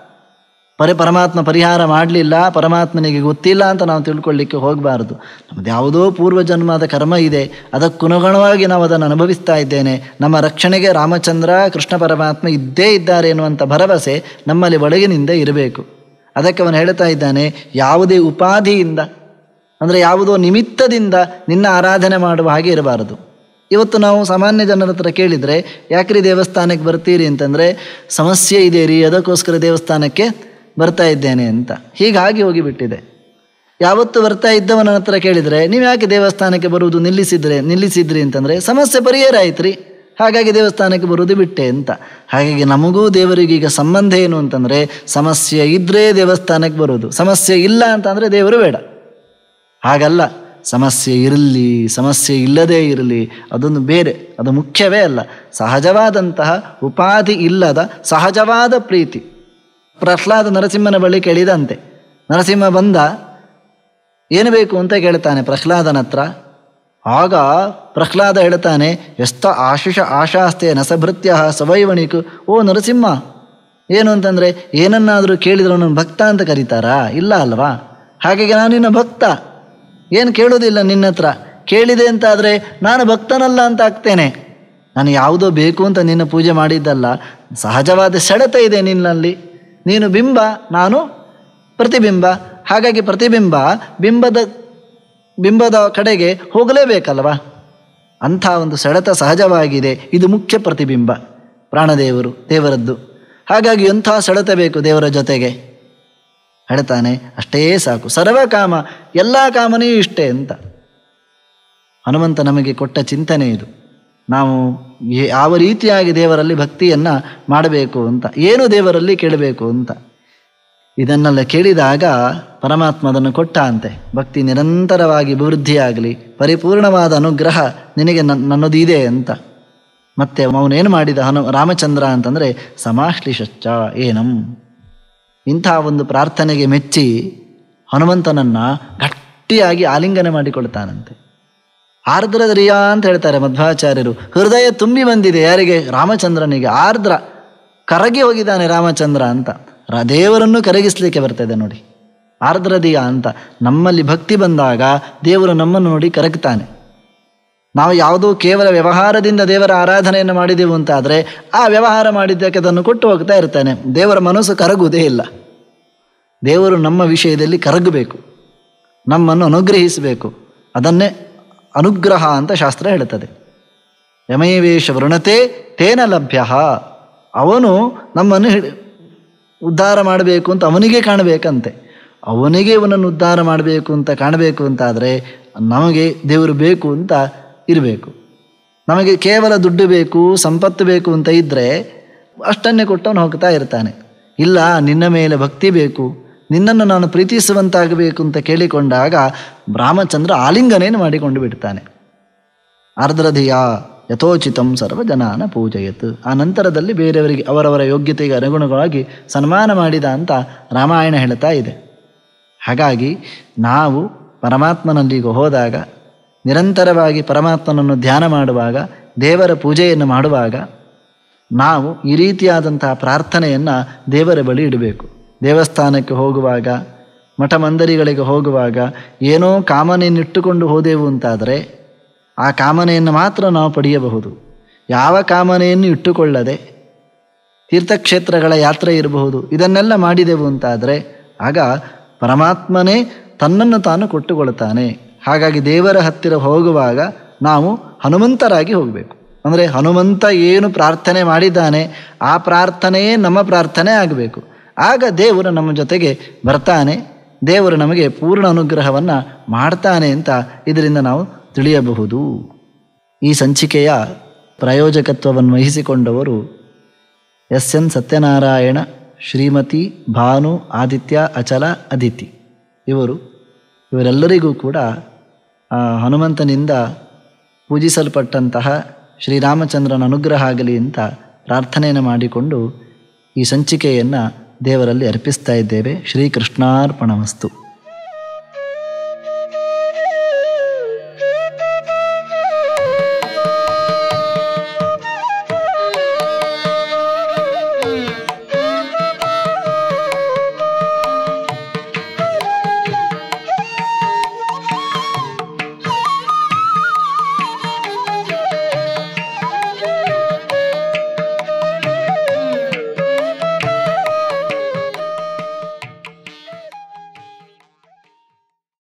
ಪರಿ ಪರಮಾತ್ಮ ಪರಿಹಾರ ಮಾಡಲಿಲ್ಲ ಪರಮಾತ್ಮನಿಗೆ ಗೊತ್ತಿಲ್ಲ ಅಂತ ನಾವು ತಿಳ್ಕೊಳ್ಳಿಕ್ಕೆ ಹೋಗಬಾರ್ದು ನಮ್ಮದು ಯಾವುದೋ ಪೂರ್ವಜನ್ಮದ ಕರ್ಮ ಇದೆ ಅದಕ್ಕನುಗುಣವಾಗಿ ನಾವು ಅದನ್ನು ಅನುಭವಿಸ್ತಾ ಇದ್ದೇನೆ ನಮ್ಮ ರಕ್ಷಣೆಗೆ ರಾಮಚಂದ್ರ ಕೃಷ್ಣ ಪರಮಾತ್ಮ ಇದ್ದೇ ಇದ್ದಾರೆ ಎನ್ನುವಂಥ ಭರವಸೆ ನಮ್ಮಲ್ಲಿ ಒಳಗಿನಿಂದ ಇರಬೇಕು ಅದಕ್ಕೆ ಅವನು ಹೇಳ್ತಾ ಇದ್ದಾನೆ ಯಾವುದೇ ಉಪಾಧಿಯಿಂದ ಅಂದರೆ ಯಾವುದೋ ನಿಮಿತ್ತದಿಂದ ನಿನ್ನ ಆರಾಧನೆ ಮಾಡುವ ಹಾಗೆ ಇರಬಾರದು ಇವತ್ತು ನಾವು ಸಾಮಾನ್ಯ ಜನರ ಹತ್ರ ಕೇಳಿದರೆ ಯಾಕ್ರಿ ದೇವಸ್ಥಾನಕ್ಕೆ ಬರ್ತೀರಿ ಅಂತಂದರೆ ಸಮಸ್ಯೆ ಇದೆ ರೀ ಅದಕ್ಕೋಸ್ಕರ ದೇವಸ್ಥಾನಕ್ಕೆ ಬರ್ತಾ ಇದ್ದೇನೆ ಅಂತ ಹೀಗಾಗಿ ಹೋಗಿಬಿಟ್ಟಿದೆ ಯಾವತ್ತು ಬರ್ತಾ ಇದ್ದವನ ಹತ್ರ ಕೇಳಿದರೆ ನೀವು ಯಾಕೆ ದೇವಸ್ಥಾನಕ್ಕೆ ಬರುವುದು ನಿಲ್ಲಿಸಿದ್ರೆ ನಿಲ್ಲಿಸಿದ್ರಿ ಅಂತಂದರೆ ಸಮಸ್ಯೆ ಪರಿಹಾರ ಆಯ್ತು ರೀ ಹಾಗಾಗಿ ದೇವಸ್ಥಾನಕ್ಕೆ ಬರುವುದು ಬಿಟ್ಟೆ ಅಂತ ಹಾಗಾಗಿ ನಮಗೂ ದೇವರಿಗೆ ಈಗ ಸಂಬಂಧ ಏನು ಅಂತಂದರೆ ಸಮಸ್ಯೆ ಇದ್ದರೆ ದೇವಸ್ಥಾನಕ್ಕೆ ಬರೋದು ಸಮಸ್ಯೆ ಇಲ್ಲ ಅಂತಂದರೆ ದೇವರು ಬೇಡ ಹಾಗಲ್ಲ ಸಮಸ್ಯೆ ಇರಲಿ ಸಮಸ್ಯೆ ಇಲ್ಲದೇ ಇರಲಿ ಅದೊಂದು ಬೇರೆ ಅದು ಮುಖ್ಯವೇ ಅಲ್ಲ ಸಹಜವಾದಂತಹ ಉಪಾಧಿ ಇಲ್ಲದ ಸಹಜವಾದ ಪ್ರೀತಿ ಪ್ರಹ್ಲಾದ ನರಸಿಂಹನ ಬಳಿ ಕೇಳಿದಂತೆ ನರಸಿಂಹ ಬಂದ ಏನು ಬೇಕು ಅಂತ ಕೇಳ್ತಾನೆ ಪ್ರಹ್ಲಾದನ ಹತ್ರ ಆಗ ಪ್ರಹ್ಲಾದ ಹೇಳ್ತಾನೆ ಎಸ್ತ ಆಶಿಷ ಆಶಾಸ್ತೆ ನಸಭೃತ್ಯ ಸವೈವಣಿಕು ಓ ನರಸಿಂಹ ಏನು ಅಂತಂದರೆ ಏನನ್ನಾದರೂ ಕೇಳಿದ್ರು ನನ್ನ ಭಕ್ತ ಅಂತ ಕರೀತಾರಾ ಇಲ್ಲ ಅಲ್ವಾ ಹಾಗಾಗಿ ನಾನು ನಿನ್ನ ಭಕ್ತ ಏನು ಕೇಳೋದಿಲ್ಲ ನಿನ್ನ ಹತ್ರ ಕೇಳಿದೆ ಅಂತಾದರೆ ನಾನು ಭಕ್ತನಲ್ಲ ಅಂತ ಆಗ್ತೇನೆ ನಾನು ಯಾವುದೋ ಬೇಕು ಅಂತ ನಿನ್ನ ಪೂಜೆ ಮಾಡಿದ್ದಲ್ಲ ಸಹಜವಾದ ಸೆಳೆತ ಇದೆ ನಿನ್ನಲ್ಲಿ ನೀನು ಬಿಂಬ ನಾನು ಪ್ರತಿಬಿಂಬ ಹಾಗಾಗಿ ಪ್ರತಿಬಿಂಬ ಬಿಂಬದ ಬಿಂಬದ ಕಡೆಗೆ ಹೋಗಲೇಬೇಕಲ್ವಾ ಅಂಥ ಒಂದು ಸೆಳೆತ ಸಹಜವಾಗಿದೆ ಇದು ಮುಖ್ಯ ಪ್ರತಿಬಿಂಬ ಪ್ರಾಣದೇವರು ದೇವರದ್ದು ಹಾಗಾಗಿ ಎಂಥ ಸೆಳೆತ ಬೇಕು ದೇವರ ಜೊತೆಗೆ ಹೇಳ್ತಾನೆ ಅಷ್ಟೇ ಸಾಕು ಸರ್ವಕಾಮ ಎಲ್ಲ ಕಾಮನೆಯೂ ಇಷ್ಟೇ ಅಂತ ಹನುಮಂತ ನಮಗೆ ಕೊಟ್ಟ ಚಿಂತನೆ ಇದು ನಾವು ಯಾವ ರೀತಿಯಾಗಿ ದೇವರಲ್ಲಿ ಭಕ್ತಿಯನ್ನು ಮಾಡಬೇಕು ಅಂತ ಏನು ದೇವರಲ್ಲಿ ಕೇಳಬೇಕು ಅಂತ ಇದನ್ನೆಲ್ಲ ಕೇಳಿದಾಗ ಪರಮಾತ್ಮ ಅದನ್ನು ಕೊಟ್ಟ ಅಂತೆ ಭಕ್ತಿ ನಿರಂತರವಾಗಿ ಅಭಿವೃದ್ಧಿಯಾಗಲಿ ಪರಿಪೂರ್ಣವಾದ ಅನುಗ್ರಹ ನಿನಗೆ ನನ್ನದು ಇದೆ ಅಂತ ಮತ್ತೆ ಅವನೇನು ಮಾಡಿದ ಹನು ರಾಮಚಂದ್ರ ಅಂತಂದರೆ ಸಮಾಶ್ಲಿಷಚ್ಚ ಏನಂ ಇಂಥ ಒಂದು ಪ್ರಾರ್ಥನೆಗೆ ಮೆಚ್ಚಿ ಹನುಮಂತನನ್ನು ಗಟ್ಟಿಯಾಗಿ ಆಲಿಂಗನ ಮಾಡಿಕೊಳ್ತಾನಂತೆ ಆರ್ದ್ರದರಿಯ ಅಂತ ಹೇಳ್ತಾರೆ ಮಧ್ವಾಚಾರ್ಯರು ಹೃದಯ ತುಂಬಿ ಬಂದಿದೆ ಯಾರಿಗೆ ರಾಮಚಂದ್ರನಿಗೆ ಆರ್ದ್ರ ಕರಗಿ ಹೋಗಿದ್ದಾನೆ ರಾಮಚಂದ್ರ ಅಂತ ರ ದೇವರನ್ನು ಕರಗಿಸ್ಲಿಕ್ಕೆ ಬರ್ತದೆ ನೋಡಿ ಆರ್ದ್ರದಿಯ ಅಂತ ನಮ್ಮಲ್ಲಿ ಭಕ್ತಿ ಬಂದಾಗ ದೇವರು ನಮ್ಮನ್ನು ನೋಡಿ ಕರಗ್ತಾನೆ ನಾವು ಯಾವುದೋ ಕೇವಲ ವ್ಯವಹಾರದಿಂದ ದೇವರ ಆರಾಧನೆಯನ್ನು ಮಾಡಿದೆವು ಅಂತಾದರೆ ಆ ವ್ಯವಹಾರ ಮಾಡಿದ್ದಕ್ಕೆ ಅದನ್ನು ಕೊಟ್ಟು ಹೋಗ್ತಾ ಇರ್ತಾನೆ ದೇವರ ಮನಸ್ಸು ಕರಗುವುದೇ ಇಲ್ಲ ದೇವರು ನಮ್ಮ ವಿಷಯದಲ್ಲಿ ಕರಗಬೇಕು ನಮ್ಮನ್ನು ಅನುಗ್ರಹಿಸಬೇಕು ಅದನ್ನೇ ಅನುಗ್ರಹ ಅಂತ ಶಾಸ್ತ್ರ ಹೇಳುತ್ತದೆ ಯಮೈವೇಶ ವೃಣತೆ ತೇನ ಲಭ್ಯ ಅವನು ನಮ್ಮನ್ನು ಹಿಡಿ ಉದ್ಧಾರ ಮಾಡಬೇಕು ಅಂತ ಅವನಿಗೆ ಕಾಣಬೇಕಂತೆ ಅವನಿಗೆ ಇವನನ್ನು ಉದ್ಧಾರ ಮಾಡಬೇಕು ಅಂತ ಕಾಣಬೇಕು ಅಂತಾದರೆ ನಮಗೆ ದೇವರು ಬೇಕು ಅಂತ ಇರಬೇಕು ನಮಗೆ ಕೇವಲ ದುಡ್ಡು ಬೇಕು ಸಂಪತ್ತು ಬೇಕು ಅಂತ ಇದ್ದರೆ ಅಷ್ಟನ್ನೇ ಕೊಟ್ಟವನು ಹೋಗ್ತಾ ಇರ್ತಾನೆ ಇಲ್ಲ ನಿನ್ನ ಮೇಲೆ ಭಕ್ತಿ ಬೇಕು ನಿನ್ನನ್ನು ನಾನು ಪ್ರೀತಿಸುವಂತಾಗಬೇಕು ಅಂತ ಕೇಳಿಕೊಂಡಾಗ ರಾಮಚಂದ್ರ ಆಲಿಂಗನೇನು ಮಾಡಿಕೊಂಡು ಬಿಡ್ತಾನೆ ಆರ್ದ್ರಧಿಯ ಯಥೋಚಿತಂ ಸರ್ವಜನಾನ ಪೂಜಯತ್ ಆ ನಂತರದಲ್ಲಿ ಬೇರೆಯವರಿಗೆ ಅವರವರ ಯೋಗ್ಯತೆಗೆ ಅನುಗುಣವಾಗಿ ಸನ್ಮಾನ ಮಾಡಿದ ಅಂತ ರಾಮಾಯಣ ಹೇಳ್ತಾ ಇದೆ ಹಾಗಾಗಿ ನಾವು ಪರಮಾತ್ಮನಲ್ಲಿಗೆ ಹೋದಾಗ ನಿರಂತರವಾಗಿ ಪರಮಾತ್ಮನನ್ನು ಧ್ಯಾನ ಮಾಡುವಾಗ ದೇವರ ಪೂಜೆಯನ್ನು ಮಾಡುವಾಗ ನಾವು ಈ ರೀತಿಯಾದಂತಹ ಪ್ರಾರ್ಥನೆಯನ್ನು ದೇವರ ಬಳಿ ಇಡಬೇಕು ದೇವಸ್ಥಾನಕ್ಕೆ ಹೋಗುವಾಗ ಮಠ ಮಂದಿರಗಳಿಗೆ ಹೋಗುವಾಗ ಏನೋ ಕಾಮನೆಯನ್ನಿಟ್ಟುಕೊಂಡು ಹೋದೆವು ಅಂತಾದರೆ ಆ ಕಾಮನೆಯನ್ನು ಮಾತ್ರ ನಾವು ಪಡೆಯಬಹುದು ಯಾವ ಕಾಮನೆಯನ್ನು ಇಟ್ಟುಕೊಳ್ಳದೆ ತೀರ್ಥಕ್ಷೇತ್ರಗಳ ಯಾತ್ರೆ ಇರಬಹುದು ಇದನ್ನೆಲ್ಲ ಮಾಡಿದೆವು ಅಂತಾದರೆ ಆಗ ಪರಮಾತ್ಮನೇ ತನ್ನನ್ನು ತಾನು ಕೊಟ್ಟುಕೊಳ್ತಾನೆ ಹಾಗಾಗಿ ದೇವರ ಹತ್ತಿರ ಹೋಗುವಾಗ ನಾವು ಹನುಮಂತರಾಗಿ ಹೋಗಬೇಕು ಅಂದರೆ ಹನುಮಂತ ಏನು ಪ್ರಾರ್ಥನೆ ಮಾಡಿದ್ದಾನೆ ಆ ಪ್ರಾರ್ಥನೆಯೇ ನಮ್ಮ ಪ್ರಾರ್ಥನೆ ಆಗಬೇಕು ಆಗ ದೇವರು ನಮ್ಮ ಜೊತೆಗೆ ಬರ್ತಾನೆ ದೇವರು ನಮಗೆ ಪೂರ್ಣ ಅನುಗ್ರಹವನ್ನು ಮಾಡ್ತಾನೆ ಅಂತ ಇದರಿಂದ ನಾವು ತಿಳಿಯಬಹುದು ಈ ಸಂಚಿಕೆಯ ಪ್ರಾಯೋಜಕತ್ವವನ್ನು ವಹಿಸಿಕೊಂಡವರು ಎಸ್ ಎನ್ ಸತ್ಯನಾರಾಯಣ ಶ್ರೀಮತಿ ಭಾನು ಆದಿತ್ಯ ಅಚಲ ಅದಿತಿ ಇವರು ಇವರೆಲ್ಲರಿಗೂ ಕೂಡ ಹನುಮಂತನಿಂದ ಪೂಜಿಸಲ್ಪಟ್ಟಂತಹ ಶ್ರೀರಾಮಚಂದ್ರನ ಅನುಗ್ರಹ ಆಗಲಿ ಅಂತ ಪ್ರಾರ್ಥನೆಯನ್ನು ಮಾಡಿಕೊಂಡು ಈ ಸಂಚಿಕೆಯನ್ನು ದೇವರಲ್ಲಿ ಅರ್ಪಿಸ್ತಾ ಇದ್ದೇವೆ ಶ್ರೀಕೃಷ್ಣಾರ್ಪಣಮಸ್ತು